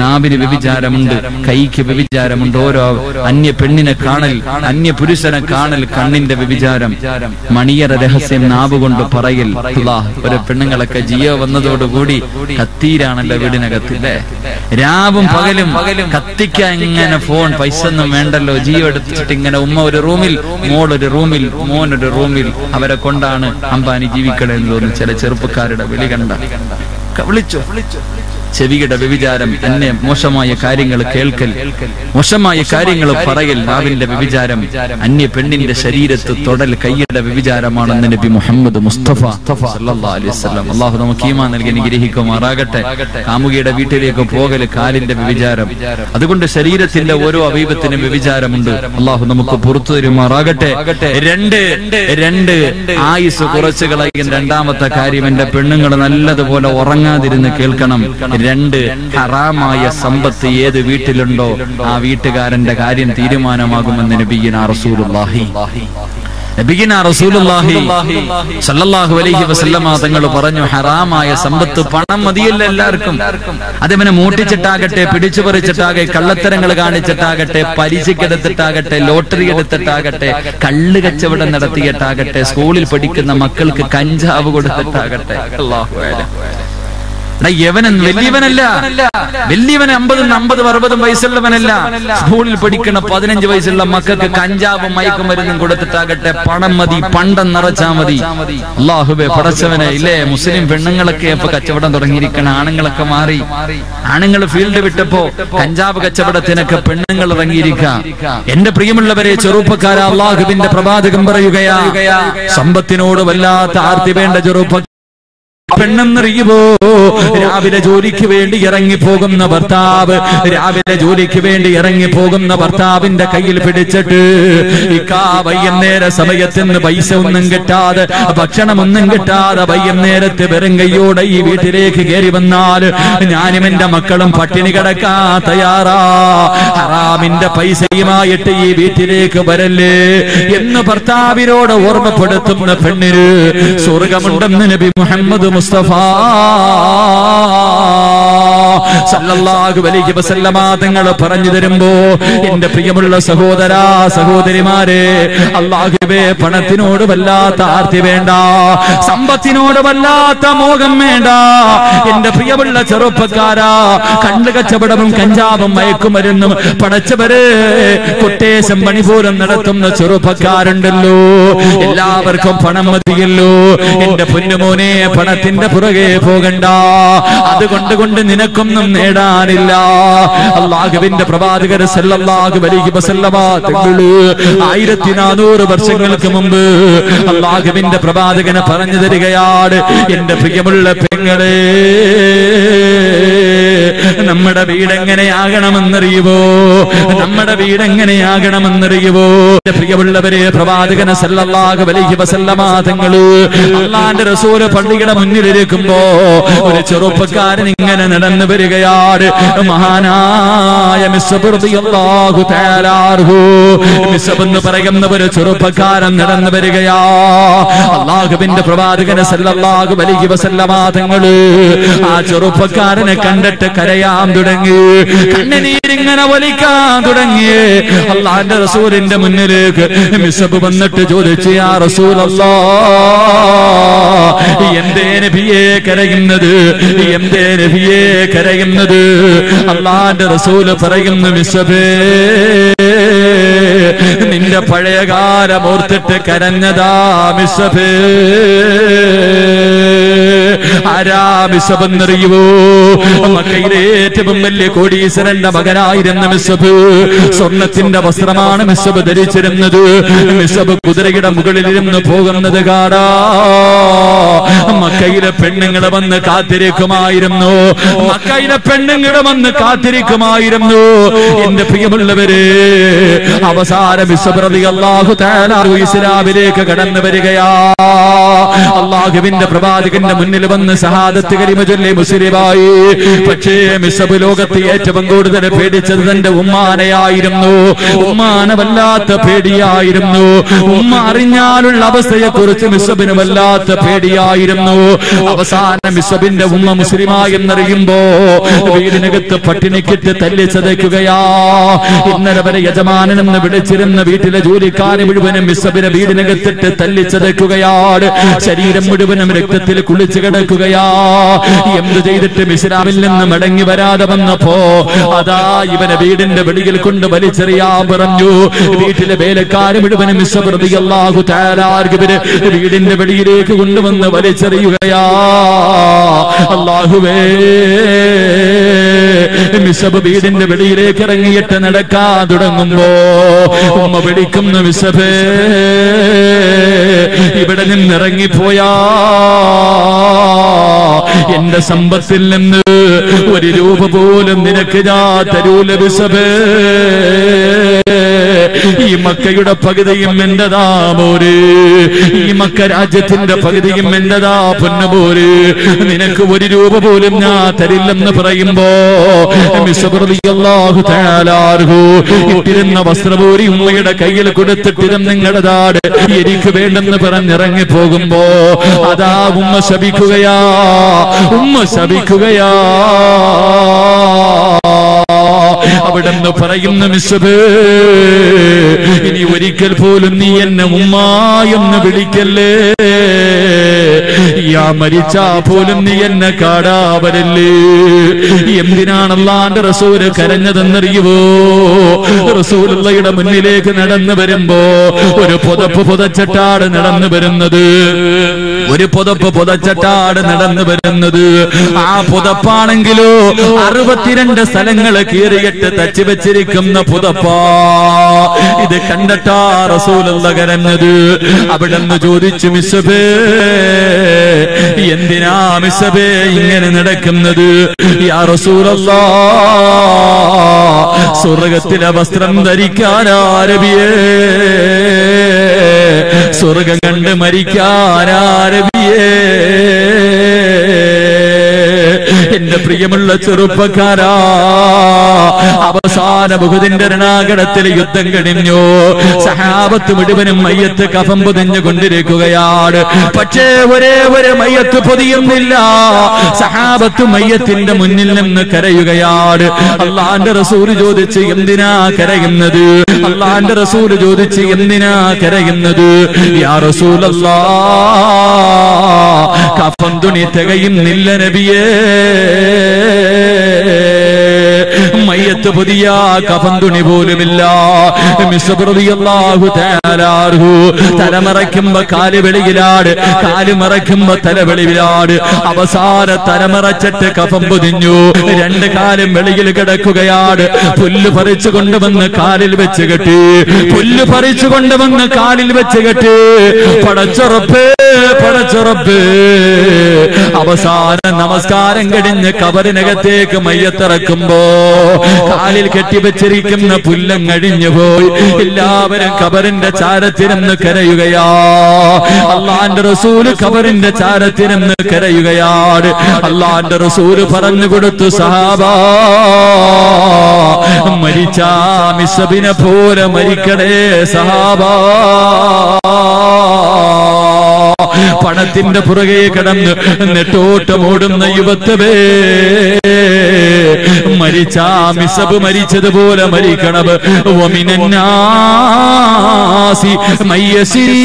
നാവിന് വ്യഭിചാരമുണ്ട് കൈക്ക് വ്യഭിചാരമുണ്ട് ഓരോ അന്യ പെണ്ണിനെ കാണൽ അന്യ പുരുഷനെ കാണൽ കണ്ണിന്റെ വ്യഭിചാരം മണിയറ രഹസ്യം നാവ് കൊണ്ട് പറയൽ അല്ലാ, ഒരു പെണ്ണുങ്ങളൊക്കെ ജിയോ വന്നതോടുകൂടി കത്തീരാണല്ലോ വീടിനകത്തില്ലേ രാവും പകലും കത്തിക്ക ഇങ്ങനെ ഫോൺ പൈസ ഒന്നും വേണ്ടല്ലോ ജിയോ എടുത്തിട്ട് ഇങ്ങനെ ഉമ്മ ഒരു റൂമിൽ മോൾ ഒരു റൂമിൽ മോൻ ഒരു റൂമിൽ അവരെ കൊണ്ടാണ് അംബാനി ജീവിക്കണമെന്ന് തോന്നുന്നു ചില ചെറുപ്പക്കാരുടെ വിളി കണ്ട ക- വിളിച്ചു ചെവിയുടെ വ്യഭിചാരം എന്നെ മോശമായ കാര്യങ്ങൾ കേൾക്കൽ മോശമായ കാര്യങ്ങൾ പറയൽ നാവിന്റെ വ്യഭിചാരം അന്യ പെണ്ണിന്റെ ശരീരത്ത് തൊടൽ കൈയുടെ വ്യഭിചാരമാണെന്ന് നബി മുഹമ്മദ് മുസ്തഫ സല്ലല്ലാഹു അലൈഹി വസല്ലം അള്ളാഹു നമുക്ക് ഈമാൻ നൽകി അനുഗ്രഹിക്കുമാറാകട്ടെ കാമുകിയുടെ വീട്ടിലേക്ക് പോകൽ കാലിന്റെ വ്യഭിചാരം അതുകൊണ്ട് ശരീരത്തിന്റെ ഓരോ അവയവത്തിനും വ്യഭിചാരമുണ്ട് അള്ളാഹു നമുക്ക് പുറത്തു തരുമാറാകട്ടെ രണ്ട് രണ്ട് ആയുസ് കുറച്ചു കളയും രണ്ടാമത്തെ കാര്യം എന്റെ പെണ്ണുങ്ങൾ നല്ലതുപോലെ ഉറങ്ങാതിരുന്ന് കേൾക്കണം രണ്ട് ഹറാമായ സമ്പത്ത് ഏത് വീട്ടിലുണ്ടോ ആ വീട്ടുകാരന്റെ കാര്യം തീരുമാനമാകുമെന്ന് നബിയിന റസൂലുള്ളാഹി നബിയിന റസൂലുള്ളാഹി സല്ലല്ലാഹു അലൈഹി വസല്ലമ തങ്ങൾ പറഞ്ഞു ഹറാമായ സമ്പത്ത് പണം മതിയല്ല എല്ലാവർക്കും അതവനെ മൂട്ടിച്ചിട്ടാകട്ടെ പിടിച്ചു പറിച്ചിട്ടാകെ കള്ളത്തരങ്ങൾ കാണിച്ചിട്ടാകട്ടെ പലിശക്കെടുത്തിട്ടാകട്ടെ ലോട്ടറി എടുത്തിട്ടാകട്ടെ കള്ള് കച്ചവടം നടത്തിയിട്ടാകട്ടെ സ്കൂളിൽ പഠിക്കുന്ന മക്കൾക്ക് കഞ്ചാവ് കൊടുത്തിട്ടാകട്ടെ അല്ലാഹു അലൈഹി എടാ, യവനൻ വലിയവനല്ല വലിയവൻ അമ്പതും അമ്പതും അറുപതും വയസ്സുള്ളവനല്ല സ്കൂളിൽ പഠിക്കുന്ന പതിനഞ്ച് വയസ്സുള്ള മക്കൾക്ക് കഞ്ചാവും മയക്കുമരുന്നും കൊടുത്തിട്ടാകട്ടെ പണം മതി പണ്ടം നിറച്ചാ മതി അള്ളാഹുബെ പടച്ചവനെ ഇല്ലേ മുസ്ലിം പെണ്ണുങ്ങളൊക്കെ ഇപ്പൊ കച്ചവടം തുടങ്ങിയിരിക്കണ ആണുങ്ങളൊക്കെ മാറി ആണുങ്ങൾ ഫീൽഡ് വിട്ടപ്പോ കഞ്ചാവ് കച്ചവടത്തിനൊക്കെ പെണ്ണുങ്ങൾ ഇറങ്ങിയിരിക്ക എന്റെ പ്രിയമുള്ളവരെ ചെറുപ്പക്കാര അള്ളാഹുവിന്റെ പ്രവാചകം പറയുകയാ സമ്പത്തിനോട് വല്ലാത്ത ആർത്തി വേണ്ട ചെറുപ്പ പെണ്ണെന്നറിയുമോ രാവിലെ ജോലിക്ക് വേണ്ടി ഇറങ്ങി പോകുന്ന ഭർത്താവ് രാവിലെ ജോലിക്ക് വേണ്ടി ഇറങ്ങി പോകുന്ന ഭർത്താവിന്റെ കയ്യിൽ പിടിച്ചിട്ട് ഇക്കാ വൈകുന്നേര സമയത്തുനിന്ന് പൈസ ഒന്നും കിട്ടാതെ ഭക്ഷണമൊന്നും കിട്ടാതെ വൈകുന്നേരത്ത് വെറും കയ്യോടെ ഈ വീട്ടിലേക്ക് കയറി വന്നാൽ ഞാനും എന്റെ മക്കളും പട്ടിണി കിടക്കാൻ തയ്യാറാ ഹറാമിന്റെ പൈസയുമായിട്ട് ഈ വീട്ടിലേക്ക് വരല്ലേ എന്ന് ഭർത്താവിനോട് ഓർമ്മപ്പെടുത്തുന്ന പെണ്ണിന് സ്വർഗമുണ്ടെന്ന് നബി മുഹമ്മദ് മുസ്തഫ സല്ലല്ലാഹു അലൈഹി വസല്ലമ തങ്ങൾ പറഞ്ഞു തരുമ്പോ എന്റെ പ്രിയമുള്ള സഹോദരാ സഹോദരിമാരെ അള്ളാഹുവേ പണത്തിനോട് വല്ലാത്ത ആർത്തി വേണ്ട സമ്പത്തിനോട് വല്ലാത്ത മോഹം വേണ്ട എന്റെ പ്രിയമുള്ള ചെറുപ്പക്കാരാ കണ്ണു കച്ചവടവും കഞ്ചാവും മയക്കുമരുന്നും പടച്ചവര് കൊട്ടേശം മണിപൂരം നടത്തുന്ന ചെറുപ്പക്കാരുണ്ടല്ലോ എല്ലാവർക്കും പണം മതിയല്ലോ എന്റെ പൊന്നുമോനെ പണത്തിന്റെ പുറകെ പോകണ്ട അതുകൊണ്ട് കൊണ്ട് നിനക്കൊന്നും നേടാനില്ല അള്ളാഹുവിന്റെ പ്രവാചകർ സല്ലല്ലാഹു അലൈഹി വസല്ലമ തങ്ങള് ആയിരത്തി നാനൂറ് വർഷങ്ങൾക്ക് മുമ്പ് അള്ളാഹുവിന്റെ പ്രവാചകനെ പറഞ്ഞു തരികയാണ് എന്റെ പ്രിയമുള്ള പെങ്ങളെ നമ്മുടെ വീട് എങ്ങനെയാകണമെന്നറിയുവോ നമ്മുടെ വീട് എങ്ങനെയാകണമെന്നറിയുവോ എന്റെ പ്രിയമുള്ളവരെ പ്രവാചകന സല്ലല്ലാഹു അലൈഹി വസല്ലമ തങ്ങള് അള്ളാന്റെ റസൂല് പള്ളിയുടെ മുന്നിലിരിക്കുമ്പോ ഒരു ചെറുപ്പക്കാരൻ ഇങ്ങനെ നടന്നു വരികയാണ് മഹാനായ മിസ്സബ് റളിയല്ലാഹു തആല അൻഹു മിസ്സബ് എന്ന് പറയുന്ന ഒരു ചെറുപ്പക്കാരൻ നടന്നു വരികയാ അള്ളാഹുവിന്റെ പ്രവാചകന സല്ലല്ലാഹു അലൈഹി വസല്ലമ തങ്ങള് ആ ചെറുപ്പക്കാരനെ കണ്ടിട്ട് കരയാൻ തുടങ്ങി കണ്ണുനീരിങ്ങനെ വലിക്കാൻ തുടങ്ങി അള്ളാന്റെ റസൂലിന്റെ മുന്നിലേക്ക് മിസബ് വന്നിട്ട് ചോദിച്ചു ആ റസൂലല്ലാ എന്തേ നബിയെ കരയുന്നത് എന്തേ നബിയെ കരയുന്നത് അള്ളാന്റെ റസൂല് പറയുന്നു മിസബേ നിന്റെ പഴയ കാലം ഓർത്തിട്ട് കരഞ്ഞതാ മിസബേ ആരാ മിസബെന്നറിയുവോ മക്കയിലെ ഏറ്റവും വലിയ കോടീശ്വരന്റെ മകനായിരുന്ന മിസബ് സ്വർണത്തിന്റെ വസ്ത്രമാണ് മിസബ് ധരിച്ചിരുന്നത് മിസബ് കുതിരയുടെ മുകളിലിരുന്ന് പോകുന്നത് കാടാ മക്കയിലെ പെണ്ണുങ്ങളെ വന്ന് കാത്തിരിക്കുമായിരുന്നു മക്കയിലെ പെണ്ണുങ്ങളെ വന്ന് കാത്തിരിക്കുമായിരുന്നു എന്റെ പ്രിയമുള്ളവര് അവസാന മിസബ്രതി അള്ളാഹു തആല ഇസ്ലാമിലേക്ക് കടന്നു വരികയാ അള്ളാഹുവിന്റെ പ്രവാചകന്റെ മുന്നിൽ വന്ന് വന്ന് സഹാദത്ത് കരിമ ചൊല്ലി മുസ്ലിമായി പക്ഷേ മിസബ് ലോകത്ത് ഏറ്റവും കൂടുതൽ പേടിച്ചത് തന്റെ ഉമ്മാനെയായിരുന്നു ഉമ്മാനെ വല്ലാത്ത പേടിയായിരുന്നു ഉമ്മ അറിഞ്ഞാലുള്ള അവസ്ഥയെ കുറിച്ച് മിസബിന് വല്ലാത്ത പേടിയായിരുന്നു അവസാനം മിസബിന്റെ ഉമ്മ മുസ്ലിമായെന്നറിയുമ്പോ വീടിനകത്ത് പട്ടിണിക്കിട്ട് തല്ലി ചതയ്ക്കുകയാ ഇന്നലെ വരെ യജമാനെന്ന് വിളിച്ചിരുന്ന വീട്ടിലെ ജോലിക്കാരെ മുഴുവനും മിസബിനെ വീടിനകത്തിട്ട് തല്ലി ചതയ്ക്കുകയാണ് ശരീരം മുഴുവനും രക്തത്തിൽ കുളിച്ചു കിടക്കുകയാ എന്ത് ചെയ്തിട്ടും ഇസ്ലാമിൽ നിന്ന് മടങ്ങി വരാതെ വന്നപ്പോ അതാ ഇവനെ വീടിന്റെ വെളിയിൽ കൊണ്ട് വലിച്ചെറിയാൻ പറഞ്ഞു വീട്ടിലെ വേലക്കാര് മുഴുവനും മിസ്സപ്രതിയല്ലാഹു താരാർഗവര് വീടിന്റെ വെളിയിലേക്ക് കൊണ്ടുവന്ന് വലിച്ചെറിയുകയാ അള്ളാഹുവേ മിസബ് വീടിന്റെ വെളിയിലേക്ക് ഇറങ്ങിയിട്ട് നടക്കാൻ തുടങ്ങുമ്പോ ഉമ്മ വിളിക്കുന്നു മിസബേ ഇവിടെ നിന്നിറങ്ങിപ്പോയാ എന്റെ സമ്പത്തിൽ നിന്ന് ഒരു രൂപ പോലും നിനക്ക് ഞാൻ തരൂല വിസബേ ഈ മക്കയുടെ പകുതിയും എന്റെതാ മോര് ഈ മക്ക രാജ്യത്തിന്റെ പകുതിയും എന്റെതാ പൊന്നുപോര് നിനക്ക് ഒരു രൂപ പോലും ഞാൻ തരില്ലെന്ന് പറയുമ്പോ മിസ്സബ്രതിയല്ലാഹു തആലാർഹു ഇട്ടിരുന്ന വസ്ത്രപൂരി ഉമ്മയുടെ കയ്യിൽ കൊടുത്തിട്ടിരും നിങ്ങളുടെതാട് എനിക്ക് വേണ്ടെന്ന് പറഞ്ഞിറങ്ങി പോകുമ്പോ അതാ ഉമ്മ ശപിക്കുകയാ ഉമ്മ ശപിക്കുകയാ അവിടെന്ന് പറയുന്ന മിസ്സബേ ഇനി ഒരിക്കൽ പോലും നീ എന്നെ ഉമ്മായെന്ന് വിളിക്കല്ലേ യാ മരിച്ചാ പോലും നീ എന്നെ കാടാവരല്ലേ എന്തിനാണ് അള്ളാന്റെ റസൂല് കരഞ്ഞതെന്നറിയുവോ റസൂലുള്ളയുടെ മുന്നിലേക്ക് നടന്നു വരുമ്പോ ഒരു പുതപ്പ് പുതച്ചിട്ടാണ് നടന്നു വരുന്നത് ഒരു പുതപ്പ് പുതച്ചിട്ടാണ് നടന്നു വരുന്നത് ആ പുതപ്പാണെങ്കിലോ അറുപത്തിരണ്ട് സ്ഥലങ്ങൾ കീറിയിട്ട് തച്ചു വെച്ചിരിക്കുന്ന പുതപ്പാ ഇത് കണ്ടിട്ടാ റസൂലുള്ള കരഞ്ഞത് അവിടെ നിന്ന് ചോദിച്ചു മിസ്സബേ എന്തിനാ മിസ്സബേ ഇങ്ങനെ നടക്കുന്നത് യാ റസൂലല്ലാ സ്വർഗത്തിലെ വസ്ത്രം ധരിക്കാനാരബിയേ സ്വർഗം കണ്ട് മരിക്കാനാരബിയേ എന്റെ പ്രിയമുള്ള ചെറുപ്പക്കാരാ അവസാന ബഹുദിന്റെ രണാകടത്തിൽ യുദ്ധം കഴിഞ്ഞു സഹാബത്ത് മുഴുവനും മയ്യത്ത് കഫം പൊതിഞ്ഞു കൊണ്ടിരിക്കുകയാണ് പക്ഷേ ഒരേ ഒരു മയ്യത്ത് പൊതിയുന്നില്ല സഹാബത്ത് മയ്യത്തിന്റെ മുന്നിൽ നിന്ന് കരയുകയാണ് അള്ളാന്റെ റസൂല് ചോദിച്ച് എന്തിനാ കരയുന്നത് അള്ളാന്റെ റസൂല് ചോദിച്ച് എന്തിനാ കരയുന്നത് യാ റസൂലല്ലാ കഫം തുണി തികയുന്നില്ല നബിയേ മയ്യത്ത് പുതിയ കഫം തുണി പോലുമില്ല മിസ്ബറിയാഹു തയ്യാറാഹു തലമറയ്ക്കുമ്പോ കാല് വെളിയിലാട് കാല് മറയ്ക്കുമ്പോ തല വെളിയിലാട് അവസാന തലമറച്ചിട്ട് കഫം പൊതിഞ്ഞു രണ്ട് കാലും വെളിയിൽ കിടക്കുകയാണ് പുല്ല് പറിച്ചു കൊണ്ടുവന്ന് കാലിൽ വെച്ച് കെട്ടി പുല്ല് പറിച്ചു കൊണ്ടുവന്ന് കാലിൽ വെച്ച് കെട്ടി പടച്ചുറപ്പ് പടച്ചുറപ്പ് അവസാന നമസ്കാരം കഴിഞ്ഞ് കബറിനകത്തേക്ക് മയ്യത്തിറക്കുമ്പോ കാലിൽ കെട്ടിവെച്ചിരിക്കുന്ന പുല്ലം കഴിഞ്ഞു പോയി എല്ലാവരും കബറിന്റെ ചാരത്തിരുന്ന് കരയുകയാ അള്ളാന്റെ റസൂല് കബറിന്റെ ചാരത്തിരുന്ന് കരയുകയാണ് അള്ളാന്റെ റസൂല് പറഞ്ഞു കൊടുത്തു സഹാബാ മരിച്ചാ മിസബിനെ പോലെ മരിക്കണേ സഹാബാ പണത്തിന്റെ പുറകെ കിടന്ന് നെട്ടോട്ടമോടുന്ന യുവത്തവേ മരിച്ച മിസബ് മരിച്ചതുപോലെ മരിക്കണം ഒമിനാസി മയ്യസിരി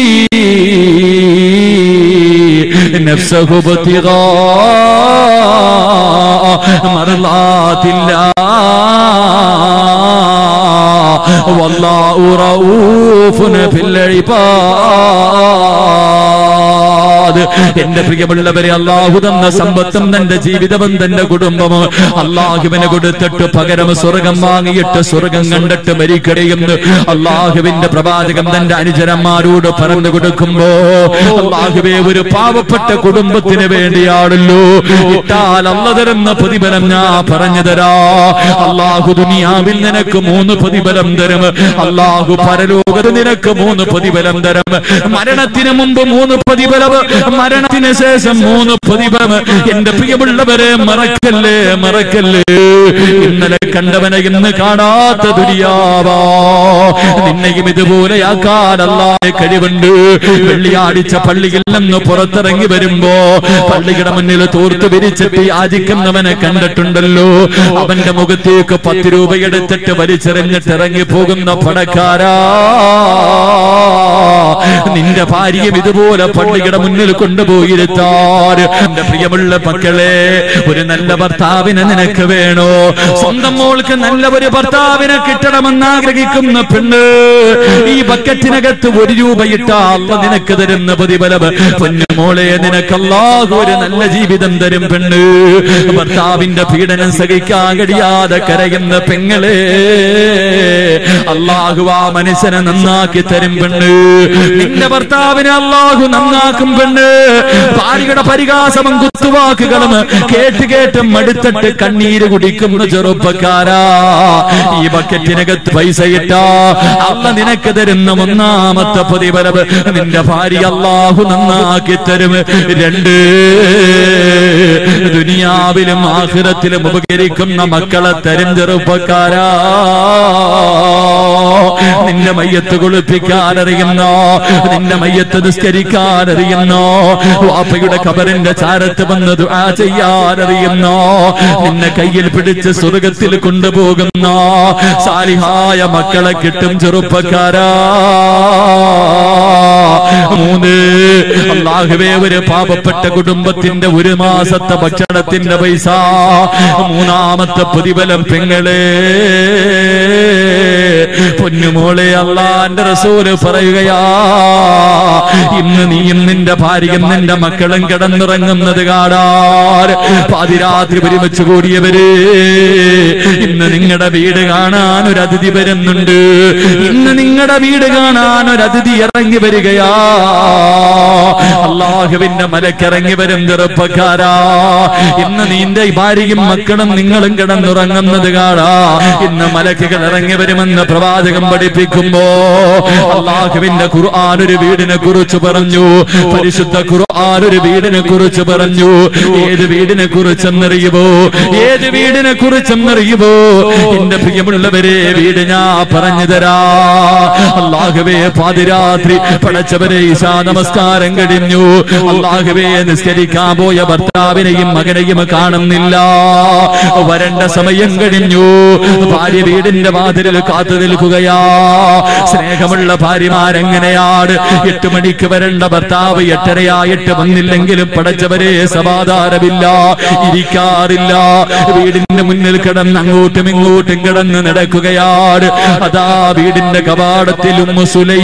നഫ്സഹു ബത്തിഗാ മർലാത്തില്ല والله رؤوف بالعباد എന്റെ പ്രിയമുള്ളവരെ അള്ളാഹു തന്ന സമ്പത്തും തന്റെ ജീവിതവും തന്റെ കുടുംബവും അള്ളാഹുവിന് കൊടുത്തിട്ട് പകരം സ്വർഗം വാങ്ങിയിട്ട് സ്വർഗം കണ്ടിട്ട് മരിക്കടയുന്നു അള്ളാഹുവിന്റെ പ്രവാചകൻ തന്റെ അനുചരന്മാരോട് പറഞ്ഞു കൊടുക്കുമ്പോ അള്ളാഹുവെ ഒരു പാവപ്പെട്ട കുടുംബത്തിന് വേണ്ടിയാണല്ലോ ഇട്ടാൽ അല്ല തരുന്ന പ്രതിഫലം ഞാൻ പറഞ്ഞു തരാ അള്ളാഹു ദുനിയാവിൽ നിനക്ക് മൂന്ന് പ്രതിഫലം തരും അള്ളാഹു പരലോകത്ത് നിനക്ക് മൂന്ന് പ്രതിഫലം തരും മരണത്തിന് മുമ്പ് മൂന്ന് പ്രതിഫലം മരണത്തിന് ശേഷം മൂന്ന് പ്രതിഫലം എന്റെ പ്രിയമുള്ളവരെ മറക്കല്ലേ മറക്കല്ലേ ഇന്നലെ കണ്ടവനെ ഇന്ന് കാണാത്ത ദുരിയാവാ നിന്നെയും ഇതുപോലെയാക്കാൻ അല്ലാതെ കഴിവുണ്ട് വെള്ളിയാഴ്ച പള്ളിയിൽ നിന്ന് പുറത്തിറങ്ങി വരുമ്പോ പള്ളിയുടെ മുന്നിൽ തോർത്ത് വിരിച്ചിട്ട് യാചിക്കുന്നവനെ കണ്ടിട്ടുണ്ടല്ലോ അവന്റെ മുഖത്തേക്ക് പത്ത് രൂപ എടുത്തിട്ട് വലിച്ചെറിഞ്ഞിട്ട് ഇറങ്ങി പോകുന്ന പണക്കാരാ നിന്റെ ഭാര്യയും ഇതുപോലെ പള്ളിയുടെ മുന്നിൽ കൊണ്ടുപോയിരുത്താൻ എന്റെ പ്രിയമുള്ള മക്കളെ ഒരു നല്ല ഭർത്താവിനെ നിനക്ക് വേണോ സ്വന്തം മോൾക്ക് നല്ല ഒരു ഭർത്താവിനെ കിട്ടണമെന്ന് ആഗ്രഹിക്കുന്ന പെണ്ണ് ഈ ബക്കറ്റിനകത്ത് ഒരു രൂപ ഇട്ടാൽ നിനക്ക് തരുന്ന പ്രതിഫലം പൊന്നുമോളെ നിനക്കല്ലാഹു ഒരു നല്ല ജീവിതം തരും പെണ്ണ് ഭർത്താവിന്റെ പീഡനം സഹിക്കാൻ കഴിയാതെ കരയുന്ന പെങ്ങളെ അള്ളാഹു ആ മനുഷ്യനെ നന്നാക്കി തരും പെണ്ണ് നിന്റെ ഭർത്താവിനെ അള്ളാഹു നന്നാക്കും പെണ്ണ് ഭാര്യയുടെ പരിഹാസവും കുത്തുവാക്കുകളും കേട്ട് കേട്ട് മടുത്തിട്ട് കണ്ണീര് കുടിക്കുന്ന ചെറുപ്പക്കാരാ ഈ ബക്കറ്റിനകത്ത് പൈസ ഇട്ടാ അല്ല നിനക്ക് തരുന്ന ഒന്നാമത്തെ പ്രതിഫലം നിന്റെ ഭാര്യ അള്ളാഹു നന്നാക്കി തരും രണ്ട് ദുനിയാവിലും ആഖിറത്തിലും ഉപകരിക്കുന്ന മക്കളെ തരും ചെറുപ്പക്കാരാ നിന്റെ മയ്യത്ത് കുളിപ്പിക്കാൻ അറിയുന്നോ നിന്റെ മയ്യത്ത് നിസ്കരിക്കാൻ അറിയുന്നോ വാപ്പയുടെ ഖബറിന്റെ ചാരത്ത് വന്ന് ദുആ ചെയ്യാൻ അറിയുന്നോ നിന്നെ കയ്യിൽ പിടിച്ച് സ്വർഗത്തിൽ കൊണ്ടുപോകുന്ന സാലിഹായ മക്കളെ കിട്ടും ചെറുപ്പക്കാരാ മൂന്ന് അള്ളാഹുവേ ഒരു പാപപ്പെട്ട കുടുംബത്തിന്റെ ഒരു മാസത്തെ ഭക്ഷണത്തിന്റെ പൈസ മൂന്നാമത്തെ പ്രതിഫലം പെങ്ങളെ പൊന്നുമോളെ അള്ളാന്റെ റസൂല് പറയുകയാ ഇന്ന് നീയും നിന്റെ ഭാര്യയും നിന്റെ മക്കളും കിടന്നുറങ്ങുന്നത് കാണാൻ പാതിരാത്രി ഒരുമിച്ച് കൂടിയവര് ഇന്ന് നിങ്ങളുടെ വീട് കാണാൻ ഒരു അതിഥി വരുന്നുണ്ട് ഇന്ന് നിങ്ങളുടെ വീട് കാണാൻ ഒരു അതിഥി ഇറങ്ങി വരികയാ അള്ളാഹുവിന്റെ മലക്കിറങ്ങി വരും ചെറുപ്പക്കാരാ ഇന്ന് നിന്റെ ഭാര്യയും മക്കളും നിങ്ങളും കിടന്നുറങ്ങുന്നത് കാണാ ഇന്ന് മലക്കുകൾ ഇറങ്ങി വരുമെന്ന് പ്രവാചകം പഠിപ്പിക്കുമ്പോ അള്ളാഹുവിന്റെ ഖുർആൻ ഒരു വീടിനെ കുറിച്ച് പറഞ്ഞു പരിശുദ്ധ ഖുർആൻ ഒരു വീടിനെ കുറിച്ച് പറഞ്ഞു ഏത് വീടിനെ കുറിച്ചെന്നറിയുമോ ഏത് വീടിനെ കുറിച്ചെന്നറിയുമോ എന്റെ പ്രിയമുള്ളവരെ വീട് ഞാൻ പറഞ്ഞു തരാ അള്ളാഹുവേ പാതിരാത്രി പടച്ചവരെ ഈശാ നമസ്കാരം കഴിഞ്ഞു അള്ളാഹുവേ നിസ്കരിക്കാൻ പോയ ഭർത്താവിനെയും മകനെയും കാണുന്നില്ല വരണ്ട സമയം കഴിഞ്ഞു ഭാര്യ വീടിന്റെ വാതിലിൽ കാത്തു നിൽക്കുകയാ സ്നേഹമുള്ള ഭാര്യമാരെങ്ങനെയാണ് എട്ട് മണിക്ക് വരേണ്ട ഭർത്താവ് എട്ടരയായിട്ട് വന്നില്ലെങ്കിലും പടച്ചവരെ സമാധാനമില്ല ഇരിക്കാറില്ല വീടിന്റെ മുന്നിൽ കിടന്ന് അങ്ങോട്ടും ഇങ്ങോട്ടും കിടന്ന് നടക്കുകയാണ് അതാ വീടിന്റെ കവാടത്തിൽ ഉമ്മുസുലൈ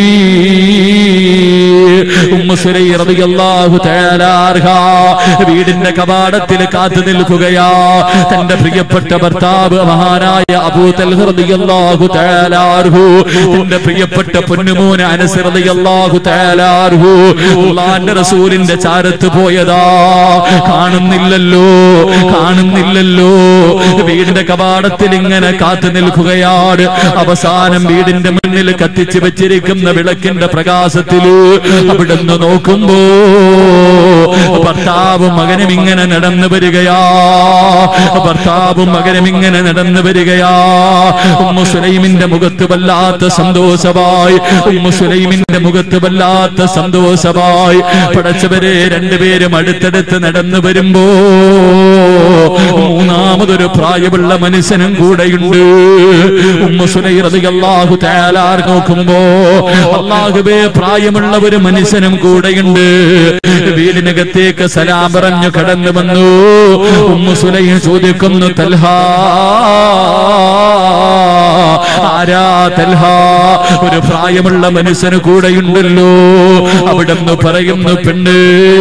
ഉമ്മുസുലൈ റളിയല്ലാഹു തആല അൻഹ വീടിന്റെ കവാടത്തിൽ കാത്തു നിൽക്കുകയാ തന്റെ പ്രിയപ്പെട്ട ഭർത്താവ് മഹാനായ അബൂ തൽഹ റളിയല്ലാഹു തആല അൻഹു തന്റെ പ്രിയപ്പെട്ട പൊന്നുമോൻ അനസ് റളിയല്ലാഹു തആല അൻഹു അല്ലാഹുവിന്റെ റസൂലിന്റെ ചാരത്ത് പോയതാ കാണുന്നില്ലല്ലോ കാണുന്നില്ലല്ലോ വീടിന്റെ കവാടത്തിൽ ഇങ്ങനെ കാത്തു നിൽക്കുകയാണ് അവസാനം വീടിന്റെ മുന്നിൽ കത്തിച്ചു വെച്ചിരിക്കുന്ന വിളക്കിന്റെ പ്രകാശത്തില് അവിടുന്ന് നോക്കുമ്പോ ഭർത്താവും മകനും ഇങ്ങനെ നടന്നു വരികയാ ഭർത്താവും മകനും ഇങ്ങനെ നടന്നു വരികയാ ഉമ്മു സുലൈമിന്റെ മുഖത്ത് വല്ലാത്ത സന്തോഷമായി ഉമ്മു സുലൈമിന്റെ മുഖത്ത് വല്ലാത്ത സന്തോഷമായി പടച്ചവരെ രണ്ടുപേരും അടുത്തടുത്ത് നടന്നു വരുമ്പോ മൂന്നാമതൊരു പ്രായമുള്ള മനുഷ്യനും കൂടെയുണ്ട് ഉമ്മു സുലൈ റളിയല്ലാഹു തആല നോക്കുമ്പോ അള്ളാഹുവേ പ്രായമുള്ള ഒരു മനുഷ്യനും കൂടെയുണ്ട് വീടിനകത്തേക്ക് സലാം പറഞ്ഞു കടന്നു വന്നു ഉമ്മു സുലൈ ചോദിക്കുന്നു തൽഹ ആരാ തൽഹ ഒരു പ്രായമുള്ള മനുഷ്യന് കൂടെയുണ്ടല്ലോ അവിടെന്ന് പറയുന്നു പെണ്ണ്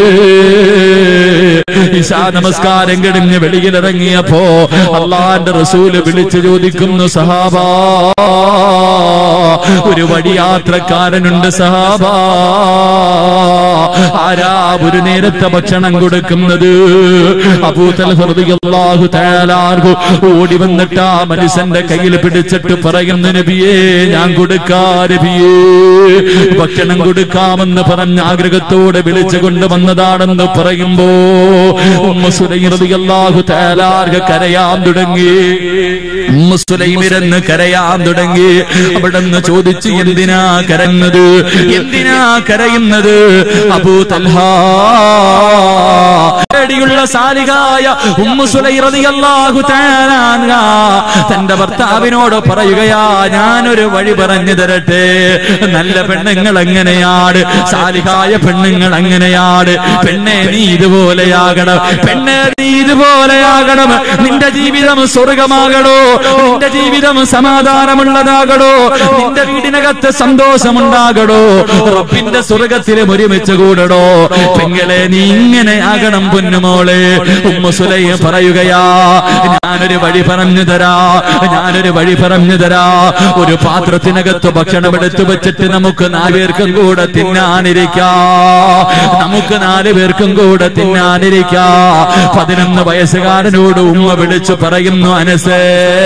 ഇശാ നമസ്കാരം കഴിഞ്ഞ് വെളിയിലിറങ്ങിയപ്പോ അള്ളാന്റെ റസൂല് വിളിച്ചു ചോദിക്കുന്നു സഹാബാ ഒരു വഴിയാത്രക്കാരനുണ്ട് സഹാബാ ആരാ ഒരു നേരത്തെ ഭക്ഷണം കൊടുക്കുന്നത് അബൂതൽ ഹൃദയല്ലാഹു തആലാർഹു ഓടി വന്നിട്ട് ആ മനുഷ്യന്റെ കയ്യിൽ പിടിച്ചിട്ട് പറയുന്ന നബിയേ ഞാൻ കൊടുക്കാ നബിയേ ഭക്ഷണം കൊടുക്കാമെന്ന് പറഞ്ഞ ആഗ്രഹത്തോടെ വിളിച്ചു കൊണ്ടുവന്നതാണെന്ന് പറയുമ്പോ ഉമ്മ സുലൈം റളിയല്ലാഹു തആലാർഹ കരയാൻ തുടങ്ങി ഉമ്മ സുലൈം ഇരുന്ന് കരയാൻ തുടങ്ങി അവിടെന്ന് ചോദിച്ചു എന്തിനാ കരയുന്നത് എന്തിനാ കരയുന്നത് അബൂ തൽഹാ പേടിയുള്ള സാലികായ ഉമ്മു സുലൈ റളിയല്ലാഹു തആല അൻഹ തന്റെ ഭർത്താവിനോട് പറയുകയാ ഞാനൊരു വഴി പറഞ്ഞു തരട്ടെ നല്ല പെണ്ണുങ്ങൾ എങ്ങനെയാണ് സാലിഹായ പെണ്ണുങ്ങൾ എങ്ങനെയാണ് പെണ്ണെ നീ ഇതുപോലെയാകണം പെണ്ണെ നീ ഇതുപോലെയാകണം നിന്റെ ജീവിതം സ്വർഗമാകണോ നിന്റെ ജീവിതം സമാധാനമുള്ളതാകണോ നിന്റെ വീടിനകത്ത് സന്തോഷമുണ്ടാകണോ റബ്ബിന്റെ സ്വർഗത്തിലും ഒരുമിച്ച് കൂടണോ പെങ്ങളെ നീ ഇങ്ങനെ ആകണം പൊന്നുമോളെ ഉമ്മ സുലൈ പറയുകയാ ഞാനൊരു വഴി പറഞ്ഞു തരാ ഞാനൊരു വഴി പറഞ്ഞു തരാ ഒരു പാത്രത്തിനകത്ത് ഭക്ഷണം എടുത്തു വെച്ചിട്ട് നമുക്ക് നാല് പേർക്കും കൂടെ തിന്നാനിരിക്കാ നമുക്ക് നാല് പേർക്കും കൂടെ തിന്നാനിരിക്കാ പതിനൊന്ന് വയസ്സുകാരനോട് ഉമ്മ വിളിച്ചു പറയുന്നു അനസേ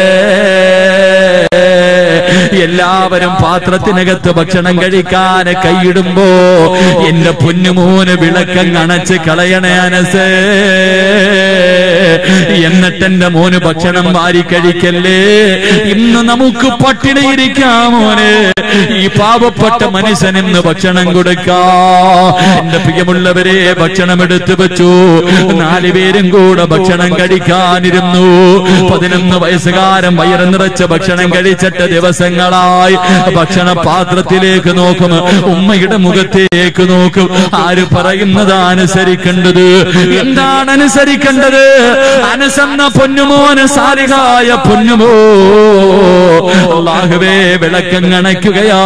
എല്ലാവരും പാത്രത്തിനകത്ത് ഭക്ഷണം കഴിക്കാൻ കൈയിടുമ്പോ എന്റെ പൊന്നുമോന് വിളക്കം അണച്ച് കളയണേ അനസേ എന്നിട്ട് എന്റെ മോന് ഭക്ഷണം വാരി കഴിക്കല്ലേ ഇന്ന് നമുക്ക് പട്ടിണിയിരിക്കാം മോനെ ഈ പാവപ്പെട്ട മനുഷ്യനിന്ന് ഭക്ഷണം കൊടുക്കാ എന്റെ പ്രിയമുള്ളവരെ ഭക്ഷണം എടുത്തു വെച്ചു നാലുപേരും കൂടെ ഭക്ഷണം കഴിക്കാനിരുന്നു പതിനൊന്ന് വയസ്സുകാരൻ വയറ് നിറച്ച ഭക്ഷണം കഴിച്ചിട്ട് ദിവസങ്ങളായി ഭക്ഷണ പാത്രത്തിലേക്ക് നോക്കും ഉമ്മയുടെ മുഖത്തേക്ക് നോക്കും ആര് പറയുന്നത് അനുസരിക്കേണ്ടത് എന്താണ് അനുസരിക്കേണ്ടത് അനസെന്ന പൊന്നുമോന് സാരികായ പൊന്നുമോ അള്ളാഹുവേ വിളക്കം കണയ്ക്കുകയാ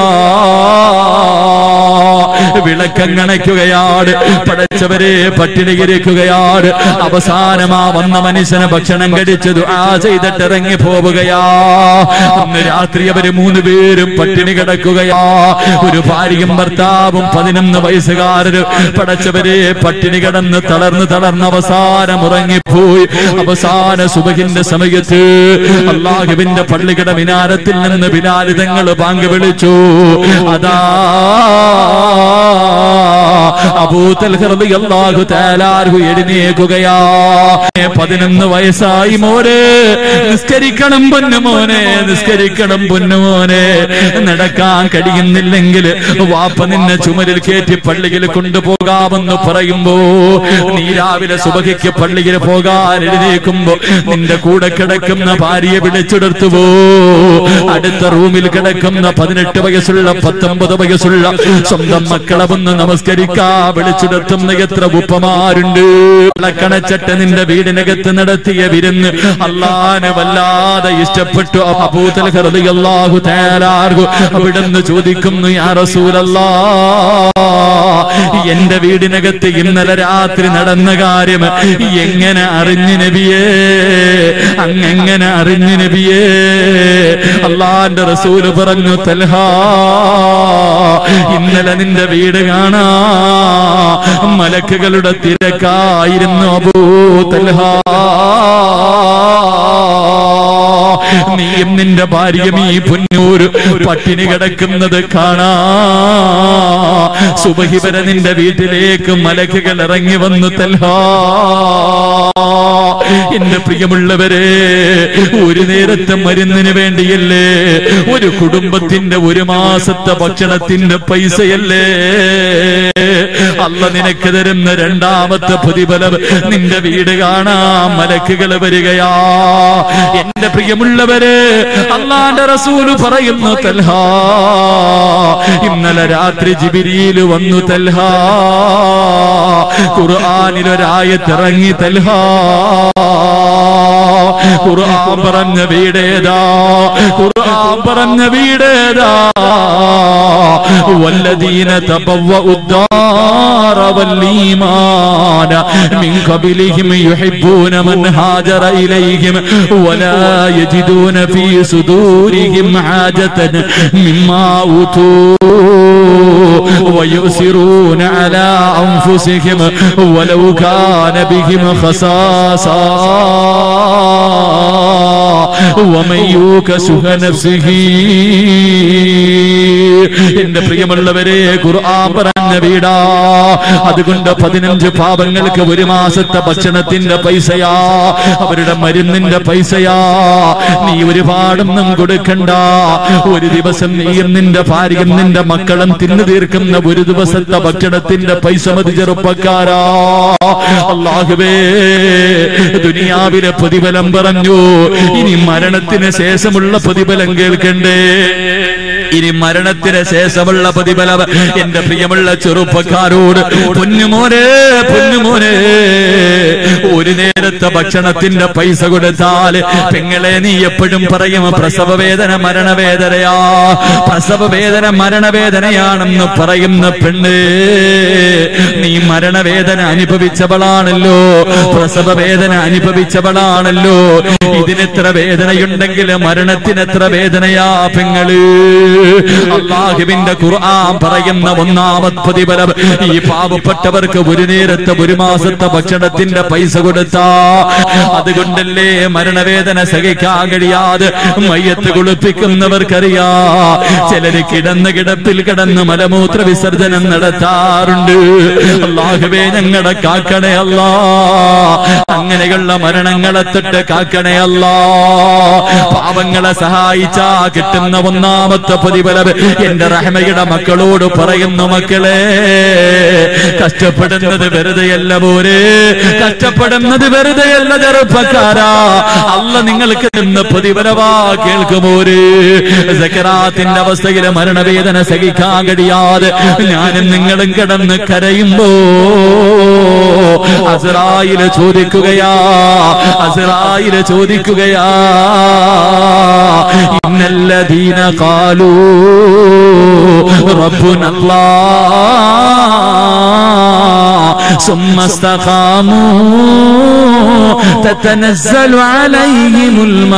വിളക്കം കണയ്ക്കുകയാണ് പടച്ചവരെ പട്ടിണികരിക്കുകയാണ് അവസാനമാ വന്ന മനുഷ്യന് ഭക്ഷണം കഴിച്ച് ദുആ ചെയ്തിട്ട് ഇറങ്ങി പോവുകയാ അന്ന് രാത്രി അവര് മൂന്ന് പേരും പട്ടിണി കിടക്കുകയാ ഒരു ഭാര്യയും ഭർത്താവും പതിനൊന്ന് വയസ്സുകാരരും പടച്ചവരെ പട്ടിണി കിടന്ന് തളർന്ന് തളർന്ന് അവസാനം ഉറങ്ങിപ്പോയി അവസാന സുബഹിന്റെ സമയത്ത് അള്ളാഹുവിന്റെ പള്ളികട മിനാരത്തിൽ നിന്ന് ബിലാലിതങ്ങൾ ബാങ്ക് വിളിച്ചു അതാ അബൂതൽ അള്ളാഹു താലാർഹു എഴുന്നേക്കുകയാ പതിനൊന്ന് വയസ്സായി മോനെ നിസ്കരിക്കണം പൊന്നുമോനെ നിസ്കരിക്കണം പൊന്നുമോനെ നടക്കാൻ കഴിയുന്നില്ലെങ്കിൽ വാപ്പ നിന്നെ ചുമരിൽ കയറ്റി പള്ളിയിൽ കൊണ്ടുപോകാമെന്ന് പറയുമ്പോ നീ രാവിലെ സുബഹിക്ക് പള്ളിയിൽ പോകാൻ എഴുന്നേക്കുമ്പോ നിന്റെ കൂടെ കിടക്കുന്ന ഭാര്യയെ വിളിച്ചെടുത്തു പോ അടുത്ത റൂമിൽ കിടക്കുന്ന പതിനെട്ട് വയസ്സുള്ള പത്തൊമ്പത് വയസ്സുള്ള സ്വന്തം മക്കളെ വന്ന് നമസ്കരിക്കാ വിളിച്ചെടുത്തുന്ന എത്ര ഉപ്പമാരുണ്ട് വിളക്കണച്ചട്ട് നിന്റെ വീടിനകത്ത് നടത്തിയ വിരുന്ന് അള്ളാന് വല്ലാതെ ഇഷ്ടപ്പെട്ടു അബൂതൽ അള്ളാഹു തേലാർഹു അവിടുന്ന് ചോദിക്കുന്നു യാ റസൂലല്ലാ എന്റെ വീടിനകത്ത് ഇന്നലെ രാത്രി നടന്ന കാര്യം എങ്ങനെ അറിഞ്ഞു നബിയേ അങ്ങെങ്ങനെ അറിഞ്ഞു നബിയേ അള്ളാന്റെ റസൂല് പറഞ്ഞു തൽഹാ ഇന്നലെ നിന്റെ വീട് കാണാ മലക്കുകളുടെ തിരക്കായിരുന്നു അബൂ തൽഹാ നീയും നിന്റെ ഭാര്യയും ഈ പുന്നൂര് പട്ടിണി കിടക്കുന്നത് കാണാ സുബഹി വരെ നിന്റെ വീട്ടിലേക്ക് മലക്കുകൾ ഇറങ്ങി വന്നു തൽഹാ എന്റെ പ്രിയമുള്ളവരെ ഒരു നേരത്തെ മരുന്നിന് വേണ്ടിയല്ലേ ഒരു കുടുംബത്തിന്റെ ഒരു മാസത്തെ ഭക്ഷണത്തിന്റെ പൈസയല്ലേ അല്ല നിനക്ക് തരുന്ന രണ്ടാമത്തെ പ്രതിഫലം നിന്റെ വീട് കാണാൻ മലക്കുകൾ വരികയാ എന്റെ പ്രിയമുള്ളവരെ അള്ളാന്റെ റസൂല് പറയുന്നു തൽഹാ ഇന്നലെ രാത്രി ജിബിരിയിൽ വന്നു തൽഹാ ഖുർആാനിലൊരായത്തിറങ്ങി തൽഹാ ഖുർആൻ പറഞ്ഞ വീടേതാ ഖുർആൻ പറഞ്ഞ വീടേതാ والذين تبوأوا الدار والإيمان من قبلهم يحبون من هاجر إليهم ولا يجدون في صدورهم حاجة مما أوتوا ويؤثرون على أنفسهم ولو كان بهم خصاصا ومن يوك شح نفسه എന്റെ പ്രിയമുള്ളവരെ ഖുർആൻ പറഞ്ഞ വീടാ അതുകൊണ്ട് പതിനഞ്ച് പാപങ്ങൾക്ക് ഒരു മാസത്തെ ഭക്ഷണത്തിന്റെ പൈസയാ അവരുടെ മരുന്നിന്റെ പൈസയാ നീ ഒരുപാടൊന്നും കൊടുക്കണ്ട ഒരു ദിവസം നീയും നിന്റെ ഭാര്യയും നിന്റെ മക്കളും തിന്നു തീർക്കുന്ന ഒരു ദിവസത്തെ ഭക്ഷണത്തിന്റെ പൈസ മതി ചെറുപ്പക്കാരാ അള്ളാഹുവേ ദുനിയാവിലെ പ്രതിഫലം പറഞ്ഞു ഇനി മരണത്തിന് ശേഷമുള്ള പ്രതിഫലം കേൾക്കണ്ടേ ഇനി മരണത്തിന് ശേഷമുള്ള പ്രതിഫലം എന്റെ പ്രിയമുള്ള ചെറുപ്പക്കാരോട് പൊന്നുമോനെ പൊന്നുമോനെ ഒരു നേരത്തെ ഭക്ഷണത്തിന്റെ പൈസ കൊടുത്താൽ പെങ്ങളെ നീ എപ്പോഴും പറയും പ്രസവ വേദന മരണവേദനയാ പ്രസവ വേദന മരണവേദനയാണെന്ന് പറയുന്ന പെണ്ണ് നീ മരണവേദന അനുഭവിച്ചവളാണല്ലോ പ്രസവ വേദന അനുഭവിച്ചവളാണല്ലോ ഇതിനെത്ര വേദനയുണ്ടെങ്കിൽ മരണത്തിന് എത്ര വേദനയാ പെങ്ങള് അള്ളാഹുവിന്റെ ഖുർആൻ പറയുന്ന ഒന്നാമത് പ്രതിഫലം ഈ പാവപ്പെട്ടവർക്ക് ഒരു നേരത്തെ ഒരു മാസത്തെ ഭക്ഷണത്തിന്റെ പൈസ കൊടുത്താ അതുകൊണ്ടല്ലേ മരണവേദന സഹിക്കാൻ കഴിയാതെ മയ്യത്ത് കുളിപ്പിക്കുന്നവർക്കറിയാ ചിലര് കിടന്ന് കിടപ്പിൽ കിടന്ന് മലമൂത്ര വിസർജനം നടത്താറുണ്ട് അള്ളാഹുവേ ഞങ്ങളെ കാക്കണേ അല്ലാ അങ്ങനെയുള്ള മരണങ്ങളെ തൊട്ട് കാക്കണേ അല്ലാ പാവങ്ങളെ സഹായിച്ചാ കിട്ടുന്ന ഒന്നാമത്തെ പ്രതിഫലം എന്റെ റഹ്മയുടെ മക്കളോട് പറയുന്നു മക്കളെ കഷ്ടപ്പെടുന്നത് വെറുതെയല്ല പോരെ കഷ്ടപ്പെടുന്നത് വെറുതെയല്ല ചെറുപ്പക്കാരാ അല്ല നിങ്ങൾക്ക് നിന്ന് പ്രതിഫലവാ കേൾക്കുമോര് സക്കറാത്തിന്റെ അവസ്ഥയിൽ മരണവേദന സഹിക്കാൻ കഴിയാതെ ഞാനും നിങ്ങളും കിടന്ന് കരയുമ്പോ അസറായില് ചോദിക്കുകയാ അസറായില് ചോദിക്കുകയാ ഇന്നല്ലദീന കാലൂ ربنا الله ثم استقاموا تتنزل عليهم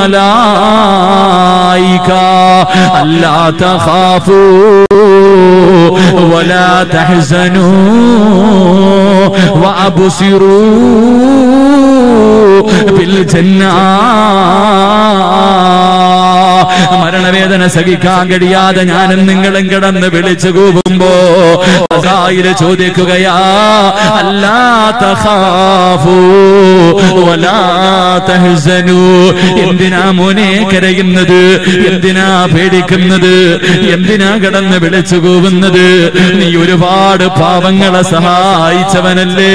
الملائكة ألا تخافوا ولا تحزنوا وأبصروا بالجنة മരണവേദന സഹിക്കാൻ കഴിയാതെ ഞാനും നിങ്ങളും കിടന്ന് വിളിച്ചു കൂവുമ്പോ അസായില് ചോദിക്കുകയാ അല്ലാത്ത എന്തിനാ മോനെ കരയുന്നത് എന്തിനാ പേടിക്കുന്നത് എന്തിനാ കിടന്ന് വിളിച്ചു കൂവുന്നത് നീ ഒരുപാട് പാവങ്ങളെ സഹായിച്ചവനല്ലേ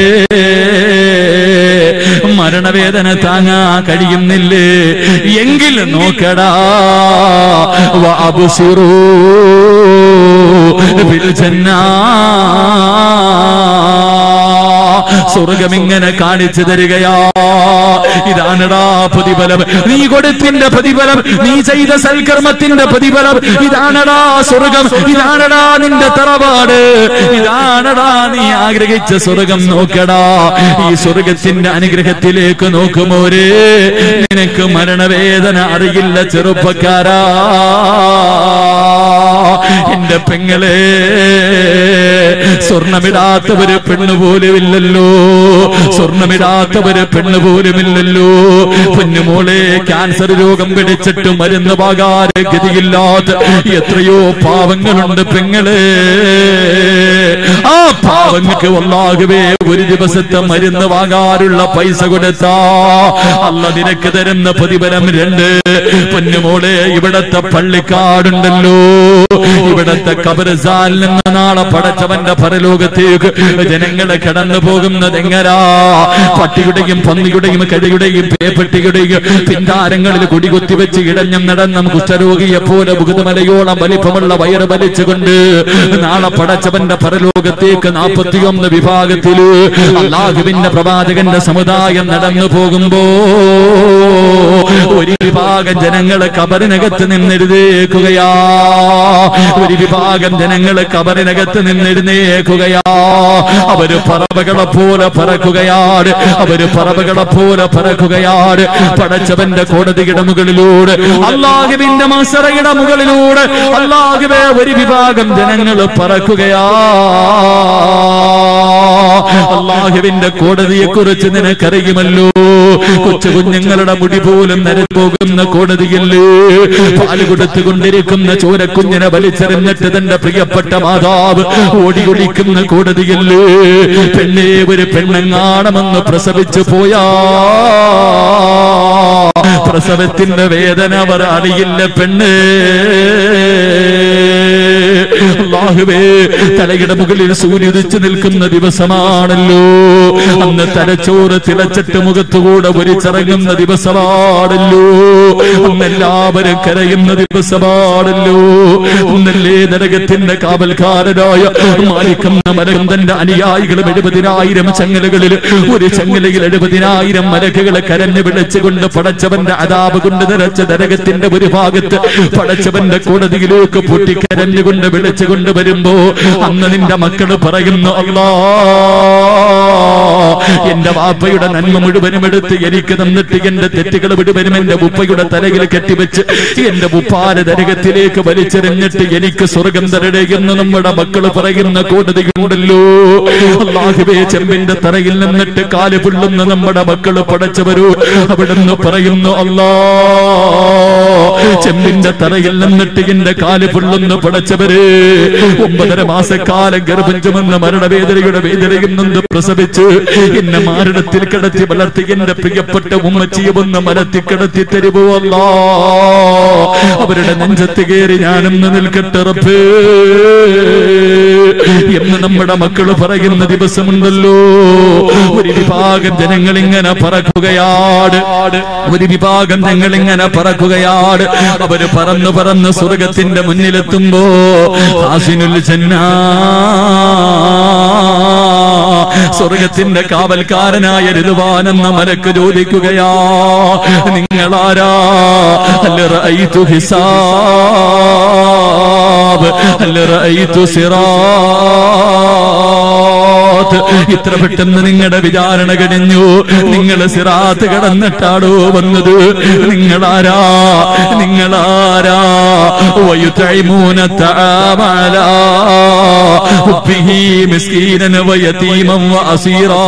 മരണവേദന താങ്ങാ കഴിയുന്നില്ലേ എങ്കിൽ നോക്കടാ വഅബ്സിറൂ ബിൽ ജന്നാ സ്വർഗം ഇങ്ങനെ കാണിച്ചു തരികയാ ഇതാണടാ പ്രതിഫലം നീ കൊടുത്തിന്റെ പ്രതിഫലം നീ ചെയ്ത സൽക്കർമ്മത്തിന്റെ പ്രതിഫലം ഇതാണടാ സ്വർഗം ഇതാണടാ നിന്റെ തറവാട് ഇതാണടാ നീ ആഗ്രഹിച്ച സ്വർഗം നോക്കടാ ഈ സ്വർഗത്തിന്റെ അനുഗ്രഹത്തിലേക്ക് നോക്കുമോരേ നിനക്ക് മരണവേദന അറിയില്ല ചെറുപ്പക്കാരാ എന്റെ പെങ്ങളെ സ്വർണമിടാത്തവര് പെണ്ണ് പോലുമില്ലല്ലോ സ്വർണമിടാത്തവര് പെണ്ണ് പോലുമില്ലല്ലോ പൊന്നുമോളെ ക്യാൻസർ രോഗം പിടിച്ചിട്ട് മരുന്ന് പാകാരെ ഗതിയില്ലാത്ത എത്രയോ പാവങ്ങളുണ്ട് പെങ്ങളെ ആ പാവങ്ങൾക്ക് ഒന്നാകവേ ഒരു ദിവസത്തെ മരുന്ന് വാങ്ങാനുള്ള പൈസ കൊടുത്താ അല്ല നിനക്ക് തരുന്ന പ്രതിഫലം രണ്ട് പൊന്നുമോളെ ഇവിടത്തെ പള്ളിക്കാടുണ്ടല്ലോ ഇവിടത്തെ കബർസാലിൽ നിന്ന് നാളെ പടച്ചവന്റെ പരലോകത്തേക്ക് ജനങ്ങളെ കടന്നു പോകുന്നത് എങ്ങനാ പട്ടിയുടെയും പന്നിയുടെയും കഴുയുടെയും പേപ്പെട്ടിയുടെയും പിന്താരങ്ങളിൽ കുടികുത്തി വെച്ച് ഇടഞ്ഞം നടന്ന കുഷ്ഠരോഗിയെ പോലെ ബുധമലയോളം വലിപ്പമുള്ള വയറ് വലിച്ചുകൊണ്ട് നാളെ പടച്ചവന്റെ പരലോകത്തേക്ക് നാൽപ്പത്തിയൊന്ന് വിഭാഗത്തില് അള്ളാഹുവിന്റെ പ്രവാചകന്റെ സമുദായം നടന്നു പോകുമ്പോ ഒരു വിഭാഗം ജനങ്ങളെ കബറിനകത്ത് നിന്നെഴുതേക്കുകയാ ഒരു വിഭാഗം ജനങ്ങളെ കബറിനകത്ത് നിന്നെഴുന്നേക്കുകയാ അവര് പറവകളെ പോലെ പറക്കുകയാണ് അവര് പറവകളെ പോലെ പറക്കുകയാണ് പടച്ചവന്റെ കോടതിയുടെ മുകളിലൂടെ അള്ളാഹുവിന്റെ മസറയുടെ മുകളിലൂടെ അള്ളാഹുവെ ഒരു വിഭാഗം ജനങ്ങൾ പറക്കുകയാ അള്ളാഹുവിന്റെ കോടതിയെ കുറിച്ച് നിനക്കറിയുമല്ലോ കൊച്ചു കുഞ്ഞുങ്ങളുടെ മുടി പോലും നരഞ്ഞു പോകുന്ന കോടതിയല്ലേ പാല് കൊടുത്തുകൊണ്ടിരിക്കുന്ന ചോരക്കുഞ്ഞിനെ വലിച്ചെറിഞ്ഞിട്ട് തന്റെ പ്രിയപ്പെട്ട മാതാവ് ഓടി ഒളിക്കുന്ന കോടതിയല്ലേ പെണ്ണെ ഒരു പെണ്ണങ്ങാണമെന്ന് പ്രസവിച്ചു പോയാ പ്രസവത്തിന്റെ വേദന അവർ അറിയില്ല പെണ്ണ് അള്ളാഹുവേ തലയുടെ മുകളിൽ സൂര്യുദിച്ചു നിൽക്കുന്ന ദിവസമാണല്ലോ അന്ന് തലച്ചോറ് തിളച്ചിട്ട് മുഖത്തുകൂടെ ഒരിച്ചിറങ്ങുന്ന ദിവസമാണല്ലോ അന്ന് എല്ലാവരും കരയുന്ന ദിവസമാണല്ലോ ഒന്നല്ലേ നരകത്തിന്റെ കാവൽക്കാരനായ മാലിക്കുന്ന മരകന്തന്റെ അനുയായികളും എഴുപതിനായിരം ചങ്ങലകളിൽ ഒരു ചങ്ങലയിൽ എഴുപതിനായിരം മരക്കുകളെ കരഞ്ഞു വിളിച്ചുകൊണ്ട് പടച്ചവന്റെ അതാപ് കൊണ്ട് നിറച്ച നരകത്തിന്റെ ഒരു ഭാഗത്ത് പടച്ചവന്റെ കോടതിയിലേക്ക് പൊട്ടിക്കരഞ്ഞുകൊണ്ട് വിളിച്ചുകൊണ്ട് വരുമ്പോ അന്ന് നിന്റെ മക്കള് പറയുന്നു അല്ലാ എന്റെ വാപ്പയുടെ നന്മ മുഴുവനും എടുത്ത് എനിക്ക് തന്നിട്ട് എന്റെ തെറ്റുകൾ മുഴുവനും എന്റെ ഉപ്പയുടെ തലയിൽ കെട്ടിവെച്ച് എന്റെ ഉപ്പാര നരകത്തിലേക്ക് വലിച്ചെറിഞ്ഞിട്ട് എനിക്ക് സ്വർഗം തരടേ എന്ന് നമ്മുടെ മക്കള് പറയുന്ന കോടതിയുണ്ടല്ലോ അള്ളാഹുവേ ചെമ്പിന്റെ തറയിൽ നിന്നിട്ട് കാല് പുള്ളുന്ന നമ്മുടെ മക്കള് പടച്ചവരോ അവിടുന്ന് പറയുന്നു അല്ലാ ചെമ്പിന്റെ തറയിൽ നിന്നിട്ട് എന്റെ കാല് പുള്ളുന്ന പടച്ചവര് ഒമ്പതര മാസക്കാലം ഗർഭം ചുമന്ന മരണവേദനയുടെ വേദനയിൽ നിന്ന് പ്രസവിച്ച് എന്നെ മാരണത്തിൽ കിടത്തി വളർത്തി എന്റെ പ്രിയപ്പെട്ട ഉമ്മച്ചിയെ ഒന്ന് മലത്തി കിടത്തി തരുമോ അല്ലാ അവരുടെ നെഞ്ചത്ത് കയറി ഞാനൊന്ന് നിൽക്കട്ടെ റബ്ബേ എന്ന് നമ്മുടെ മക്കള് പറയുന്ന ദിവസമുണ്ടല്ലോ ഒരു വിഭാഗം ജനങ്ങൾ ഇങ്ങനെ പറക്കുകയാണ് ഒരു വിഭാഗം ജനങ്ങൾ ഇങ്ങനെ പറക്കുകയാണ് അവര് പറന്ന് പറന്ന് സ്വർഗത്തിന്റെ മുന്നിലെത്തുമ്പോ ഹാസിനുൽ ജന്നാ സ്വർഗത്തിന്റെ കാവൽക്കാരനായ ഋതുവാനെന്ന മലക്ക് ചോദിക്കുകയാ നിങ്ങളാരാ അല്ല റഅയ്തു ഹിസാബ് അല്ല റഅയ്തു സിറാത്ത് ഇത്ര പെട്ടെന്ന് നിങ്ങളുടെ വിചാരണ കഴിഞ്ഞു നിങ്ങൾ സിറാത്ത് കടന്നിട്ടാടോ വന്നത് നിങ്ങളാരാ നിങ്ങളാരാ വയുതൈമൂന തആമല حبه مسكينا ويتيما وأسيرا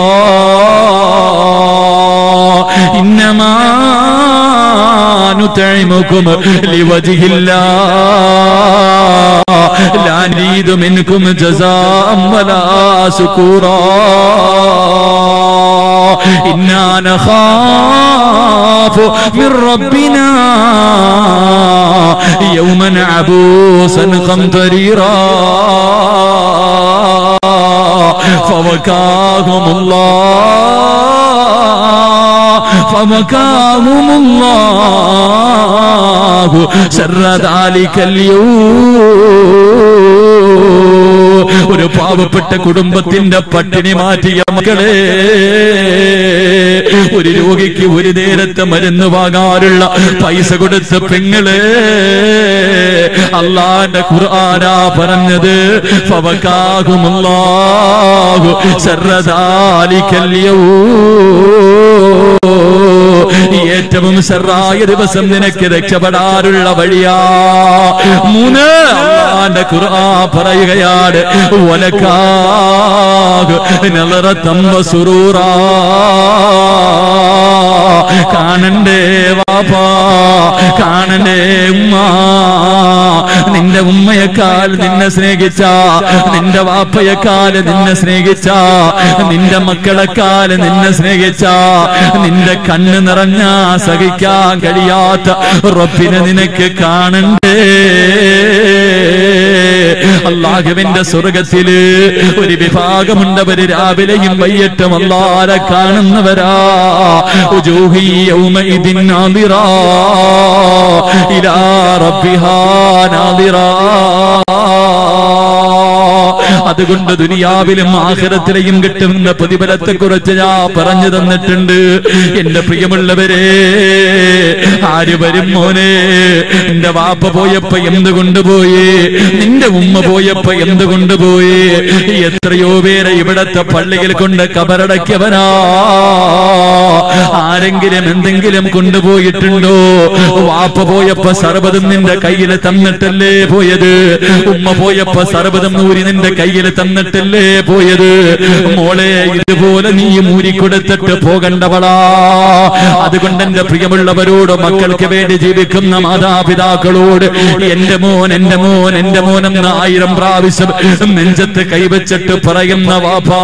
إنما نطعمكم لوجه الله لا نريد منكم جزاء ولا شكورا إنا نخاف من ربنا يوما عبوسا قمطريرا فوكاهم الله فوكاهم الله شر ذلك اليوم ഒരു പാവപ്പെട്ട കുടുംബത്തിന്റെ പട്ടിണി മാറ്റിയ മക്കളെ ഒരു രോഗിക്ക് ഒരു നേരത്തെ മരുന്ന് വാങ്ങാനുള്ള പൈസ കൊടുത്ത പെങ്ങളെ അള്ളാന്റെ ഖുർആനാ പറഞ്ഞത് ഫവക്കാകുമുല്ലാഹു സർറദാലിക്കല്യവൂ ഏറ്റവും സെറായ ദിവസം നിനക്ക് രക്ഷപ്പെടാനുള്ള വഴിയാ മൂന്ന് അള്ളാന്റെ ഖുർആ പറയുകയാണ് ഒലക്കാക് നിലറത്തമ്പ സുറൂറാ കാണണ്ടേ വാപ്പാ കാണണ്ടേ ഉമ്മ നിന്റെ ഉമ്മയെക്കാൾ നിന്നെ സ്നേഹിച്ച നിന്റെ വാപ്പയെക്കാൾ നിന്നെ സ്നേഹിച്ച നിന്റെ മക്കളെക്കാൾ നിന്നെ സ്നേഹിച്ച നിന്റെ കണ്ണ് നിറഞ്ഞ സഹിക്കാൻ കഴിയാത്ത റബ്ബിനെ നിനക്ക് കാണണ്ടേ അള്ളാഹുവിന്റെ സ്വർഗത്തില് ഒരു വിഭാഗമുണ്ടവര് രാവിലെയും വൈകിട്ടും അള്ളാരെ കാണുന്നവരാ ഉജൂഹി യൗമഇദിൻ നാദിറാ ഇലാ റബ്ബിഹാ നാദിറാ അതുകൊണ്ട് ദുനിയാവിലും ആഖിറത്തിലെയും കിട്ടുന്ന പ്രതിഫലത്തെ കുറിച്ച് ഞാൻ പറഞ്ഞു തന്നിട്ടുണ്ട് എന്റെ പ്രിയമുള്ളവരെ ആര് വരും മോനെ നിന്റെ വാപ്പ പോയപ്പോ എന്ത് കൊണ്ടുപോയി നിന്റെ ഉമ്മ പോയപ്പോ എന്ത് കൊണ്ടുപോയി എത്രയോ പേരെ ഇവിടത്തെ പള്ളിയിൽ കൊണ്ട് കബറടക്കിയവനാ ആരെങ്കിലും എന്തെങ്കിലും കൊണ്ടുപോയിട്ടുണ്ടോ വാപ്പ പോയപ്പോ സർവ്വതും നിന്റെ കയ്യിൽ തന്നിട്ടല്ലേ പോയത് ഉമ്മ പോയപ്പോ സർവ്വതും ഊരി നിന്റെ കയ്യിൽ തന്നിട്ടല്ലേ പോയത് മോളെ ഇതുപോലെ നീ മൂരിക്കൊടുത്തിട്ട് പോകണ്ടവളാ അതുകൊണ്ട് എന്റെ പ്രിയമുള്ളവരോട് മക്കൾക്ക് വേണ്ടി ജീവിക്കുന്ന മാതാപിതാക്കളോട് എന്റെ മോൻ എന്റെ മോൻ എന്റെ മോൻ എന്ന ആയിരം പ്രാവശ്യം നെഞ്ചത്ത് കൈവച്ചിട്ട് പറയുന്ന വാപ്പാ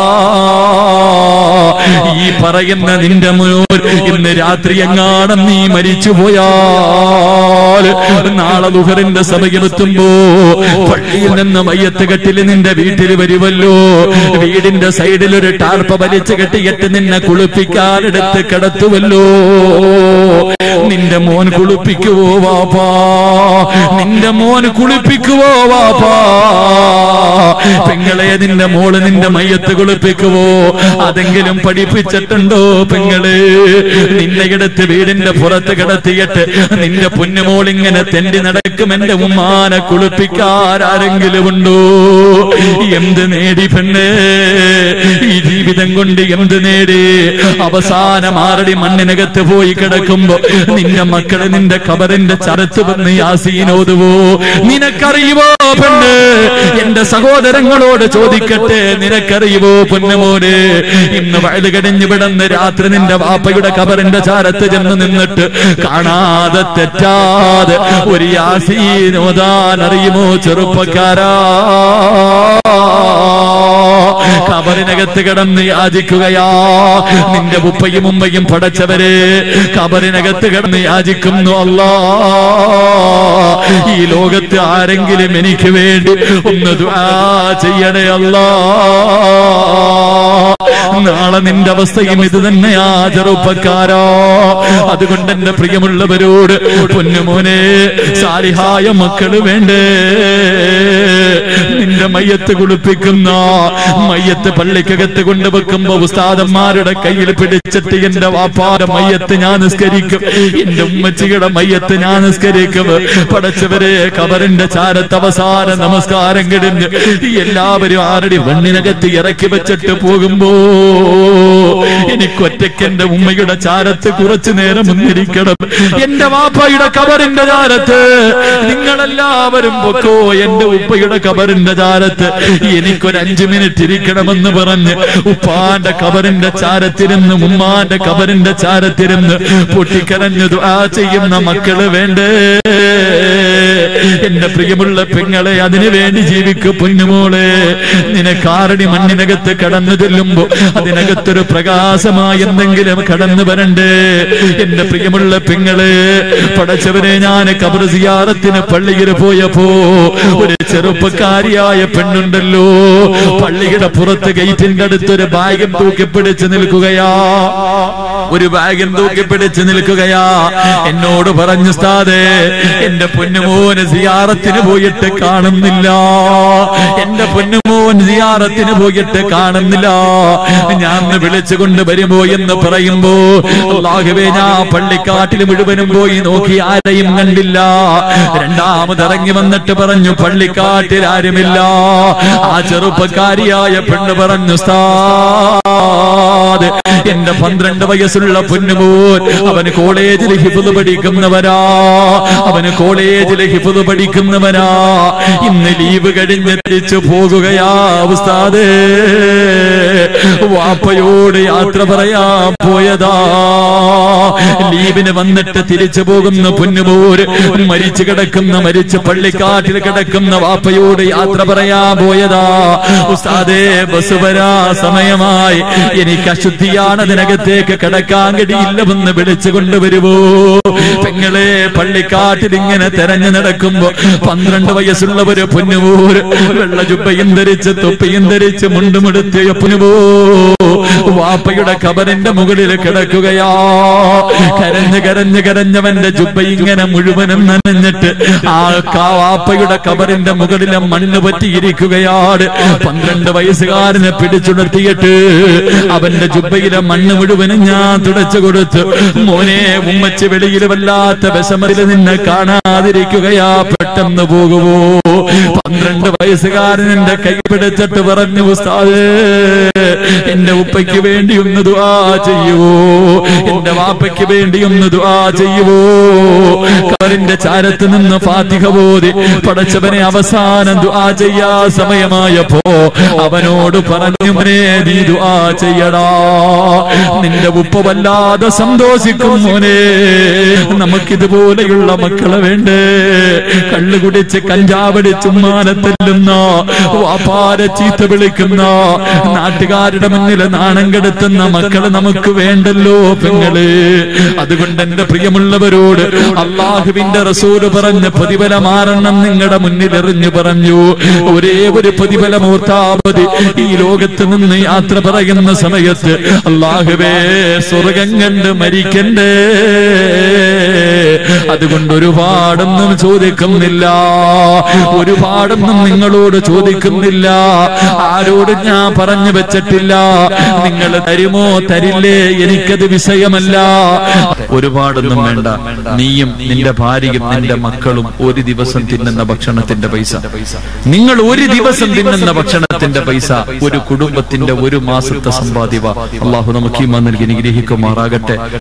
ഈ പറയുന്ന നിന്റെ മോൻ ഇന്ന് രാത്രി എങ്ങാണം നീ മരിച്ചു പോയാൽ നാളെ ദുഹറിന്റെ സമയമെത്തുമ്പോ പള്ളിയിൽ നിന്ന് മയ്യത്ത് കെട്ടിൽ നിന്റെ വീട്ടിൽ വരുമല്ലോ വീടിന്റെ സൈഡിൽ ഒരു ടാർപ്പ വലിച്ചു കെട്ടിയിട്ട് നിന്നെ കുളിപ്പിക്കാനെടുത്ത് കിടത്തുമല്ലോ നിന്റെ മോൻ കുളിപ്പിക്കുവോ വാപ്പാ നിന്റെ മോൻ കുളിപ്പിക്കുവോ വാപ്പാ പെങ്ങളെ നിന്റെ മോള് നിന്റെ മയ്യത്ത് കുളിപ്പിക്കുവോ അതെങ്കിലും പഠിപ്പിച്ചിട്ടുണ്ടോ പെങ്ങള് നിന്നെ എടുത്ത് വീടിന്റെ പുറത്ത് കിടത്തിയിട്ട് നിന്റെ പൊന്നുമോൾ ഇങ്ങനെ തെണ്ടി നടക്കും എന്റെ ഉമ്മാനെ കുളിപ്പിക്കാരെങ്കിലും ഉണ്ടോ എന്ത് നേടി പെണ്ണ് ഈ ജീവിതം കൊണ്ട് എന്ത് നേടി അവസാനം ആറടി മണ്ണിനകത്ത് പോയി കിടക്കുമ്പോ നിന്റെ മക്കള് നിന്റെ കബറിന്റെ ചരത്ത് വന്ന് യാസീനോതുവോ നിനക്കറിയുവോ പെണ്ണ് എന്റെ സഹോദരങ്ങളോട് ചോദിക്കട്ടെ നിനക്കറിയുവോ പൊന്നുമോനെ ഇന്ന് വയത് കടിഞ്ഞു വിടന്ന് രാത്രി നിന്റെ വാപ്പയുടെ കബറിന്റെ ചാരത്ത് ചെന്ന് നിന്നിട്ട് കാണാതെ തെറ്റാതെ ഒരു യാസീനോദാൻ അറിയുമോ ചെറുപ്പക്കാരാ കബറിനകത്ത് കിടന്ന് യാചിക്കുകയാ നിന്റെ ഉപ്പയും ഉമ്മയും പടച്ചവരെ കബറിനകത്ത് കിടന്ന് യാചിക്കുന്നു അല്ലാ ഈ ലോകത്ത് ആരെങ്കിലും എനിക്ക് വേണ്ടി ഒന്ന് ദുആ ചെയ്യണേ അല്ലാ നാളെ നിന്റെ അവസ്ഥയും ഇത് തന്നെയാ ചെറുപ്പക്കാരോ അതുകൊണ്ട് എന്റെ പ്രിയമുള്ളവരോട് പൊന്നുമോനെ സാലിഹായ മക്കള് വേണ്ടേ നിന്റെ മയ്യത്ത് കുളിപ്പിക്കുന്ന മയ്യത്ത് പള്ളിക്കകത്ത് കൊണ്ടുവെക്കുമ്പോ ഉസ്താദന്മാരുടെ കയ്യിൽ പിടിച്ചിട്ട് എന്റെ വാപ്പാടെ മയ്യത്ത് ഞാൻ നിസ്കരിക്കും എന്റെ ഉമ്മച്ചിയുടെ മയ്യത്ത് ഞാൻ നിസ്കരിക്കും പടച്ചവരെ കബറിന്റെ ചാരത്ത് അവസാന നമസ്കാരം കിടന്ന് എല്ലാവരും ആരടി വെണ്ണിനകത്ത് ഇറക്കി വെച്ചിട്ട് പോകുമ്പോ എനിക്കൊറ്റയ്ക്ക് എന്റെ ഉമ്മയുടെ ചാരത്ത് കുറച്ചു നേരം ഒന്നിരിക്കണം എന്റെ വാപ്പയുടെ കബറിന്റെ ചാരത്ത് നിങ്ങളെല്ലാവരും പൊക്കോ എന്റെ ഉപ്പയുടെ കബറിന്റെ ചാരത്ത് എനിക്കൊരു അഞ്ചു മിനിറ്റ് ഇരിക്കണമെന്ന് പറഞ്ഞ് ഉപ്പാന്റെ കബറിന്റെ ചാരത്തിരുന്ന് ഉമ്മാന്റെ കബറിന്റെ ചാരത്തിരുന്ന് പൊട്ടിക്കരഞ്ഞു ദുആ ചെയ്യുന്ന മക്കള് വേണ്ടേ എന്റെ പ്രിയമുള്ള പെങ്ങളെ അതിനു വേണ്ടി ജീവിക്കു പൊന്നുമോളെ നിനക്കാറടി മണ്ണിനകത്ത് കടന്നു ചെല്ലുമ്പോ അതിനകത്തൊരു പ്രകാശമായി എന്തെങ്കിലും കടന്നു വരണ്ടേ എന്റെ പ്രിയമുള്ള പെങ്ങളെ പടച്ചവനെ ഞാൻ കബർ സിയാറത്തിന് പള്ളിയിൽ പോയപ്പോ ഒരു ചെറുപ്പക്കാരിയായ പെണ്ണുണ്ടല്ലോ പള്ളിയുടെ പുറത്ത് ഗേറ്റിന്റെ അടുത്തൊരു ബാഗും തൂക്കിപ്പിടിച്ച് നിൽക്കുകയാ ഒരു ബാഗും തൂക്കിപ്പിടിച്ച് നിൽക്കുകയാ എന്നോട് പറഞ്ഞു സ്ഥാതെ എന്റെ പൊന്നുമോന് സിയാറത്തിന് പോയിട്ട് കാണുന്നില്ല എന്റെ പൊന്നുമോൻ സിയാറത്തിന് പോയിട്ട് കാണുന്നില്ല ഞാൻ ഒന്ന് വിളിച്ചുകൊണ്ട് വരുമ്പോ എന്ന് പറയുമ്പോ അള്ളാഹുവേ ഞാൻ പള്ളിക്കാട്ടിൽ മുഴുവനും പോയി നോക്കി ആരെയും കണ്ടില്ല രണ്ടാമത് ഇറങ്ങി വന്നിട്ട് പറഞ്ഞു പള്ളിക്കാട്ടിൽ ആരുമില്ല ആ ചെറുപ്പക്കാരിയായ പെണ്ണ് പറഞ്ഞു സ്ഥാത് എന്റെ പന്ത്രണ്ട് വയസ്സുള്ള പൊന്നുമോൻ അവന് കോളേജിൽ ഹിഫുദ് പഠിക്കുന്നവരാ അവന് കോളേജിൽ ഹിഫുദ് പഠിക്കുന്നവരാ ഇന്ന് ലീവ് കഴിഞ്ഞ് തിരിച്ചു പോകുകയാ ഉസ്താദേ വാപ്പയോട് യാത്ര പറയാൻ പോയതാ ലീവിന് വന്നിട്ട് തിരിച്ചു പോകുന്ന പൊന്നുമോര് മരിച്ചു കിടക്കുന്ന മരിച്ച് പള്ളിക്കാട്ടിൽ കിടക്കുന്ന വാപ്പയോട് യാത്ര പറയാൻ പോയതാ ഉസ്താദേ ബസ് വരാ സമയമായി എനിക്ക് അശുദ്ധിയാ തീയാണ് അതിനകത്തേക്ക് കിടക്കാൻ കഴിയില്ലെന്ന് വിളിച്ചു കൊണ്ടുവരുവോ പെങ്ങളെ പള്ളിക്കാട്ടിൽ ഇങ്ങനെ തെരഞ്ഞു നടക്കുമ്പോ പന്ത്രണ്ട് വയസ്സുള്ള ഒരു പൊന്നുപോര് വെള്ള ജുബയും ധരിച്ച് തൊപ്പിയും ധരിച്ച് മുണ്ടുമെടുത്തിയ പൊന്നുപോ വാപ്പയുടെ കബറിന്റെ മുകളിൽ കിടക്കുകയാ കരഞ്ഞ് കരഞ്ഞ് കരഞ്ഞവന്റെ ജുബ ഇങ്ങനെ മുഴുവനും നനഞ്ഞിട്ട് ആ കാ- വാപ്പയുടെ കബറിന്റെ മുകളിലെ മണ്ണ് പറ്റിയിരിക്കുകയാണ് പന്ത്രണ്ട് വയസ്സുകാരനെ പിടിച്ചുണർത്തിയിട്ട് അവന്റെ ജുബയിലെ മണ്ണ് മുഴുവനും ഞാൻ തുടച്ചു കൊടുത്തു മോനെ ഉമ്മച്ച് വെളിയിൽ വല്ലാത്ത വിഷമത്തിൽ നിന്നെ കാണാതിരിക്കുകയാ പെട്ടെന്ന് പോകുമോ പന്ത്രണ്ട് വയസ്സുകാരൻ എന്റെ കൈ പിടിച്ചിട്ട് പറഞ്ഞു ഉസ്താദേ എന്റെ ഉപ്പയ്ക്ക് വേണ്ടി ഒന്ന് ദുആ ചെയ്യുവോ എന്റെ വാപ്പയ്ക്ക് വേണ്ടി ഒന്ന് ദുആ ചെയ്യുവോ കബറിന്റെ ചാരത്ത് നിന്ന് ഫാത്തിഹ പോതി പടച്ചവനെ അവസാനം ദുആ ചെയ്യാ സമയമായപ്പോ അവനോട് പറഞ്ഞു മോനെ നീ ദുആ ചെയ്യടാ നിന്റെ ഉപ്പ വല്ലാതെ സന്തോഷിക്കും മോനെ നമുക്കിതുപോലെയുള്ള മക്കളെ വേണ്ടേ കള്ളു കുടിച്ച് കഞ്ചാവടിച്ച് ഉമ്മാനത്തെല്ലുന്ന വാപ്പാരെ ചീത്ത വിളിക്കുന്ന നാട്ടുകാരുടെ മുന്നിൽ നാണം കെടുത്തുന്ന മക്കള് നമുക്ക് വേണ്ടല്ലോ പെങ്ങള് അതുകൊണ്ട് എന്റെ പ്രിയമുള്ളവരോട് അള്ളാഹുവിന്റെ റസൂല് പറഞ്ഞ പ്രതിഫലമാറണം നിങ്ങളുടെ മുന്നിൽ എറിഞ്ഞു പറഞ്ഞു ഒരേ ഒരു പ്രതിഫലമൂർത്താവതി ഈ ലോകത്ത് നിന്ന് യാത്ര പറയുന്ന സമയത്ത് അള്ളാഹുവേ സ്വർഗം കണ്ട് മരിക്കണ്ടേ അതുകൊണ്ട് ഒരുപാടൊന്നും ചോദിക്കുന്നില്ല ഒരുപാടൊന്നും നിങ്ങളോട് ചോദിക്കുന്നില്ല ആരോടും ഞാൻ പറഞ്ഞു വെച്ചിട്ടില്ല നിങ്ങൾ തരുമോ തരില്ലേ എനിക്കത് വിഷയമല്ല ഒരുപാടൊന്നും വേണ്ട നീയും നിന്റെ ഭാര്യയും നിന്റെ മക്കളും ഒരു ദിവസം തിന്നുന്ന ഭക്ഷണത്തിന്റെ പൈസ നിങ്ങൾ ഒരു ദിവസം തിന്നുന്ന ഭക്ഷണത്തിന്റെ പൈസ ഒരു കുടുംബത്തിന്റെ ഒരു മാസത്തെ സമ്പാദ്യവ അള്ളാഹു നമുക്ക് ഈ നൽകി നിഗ്രഹിക്കുമാറാകട്ടെ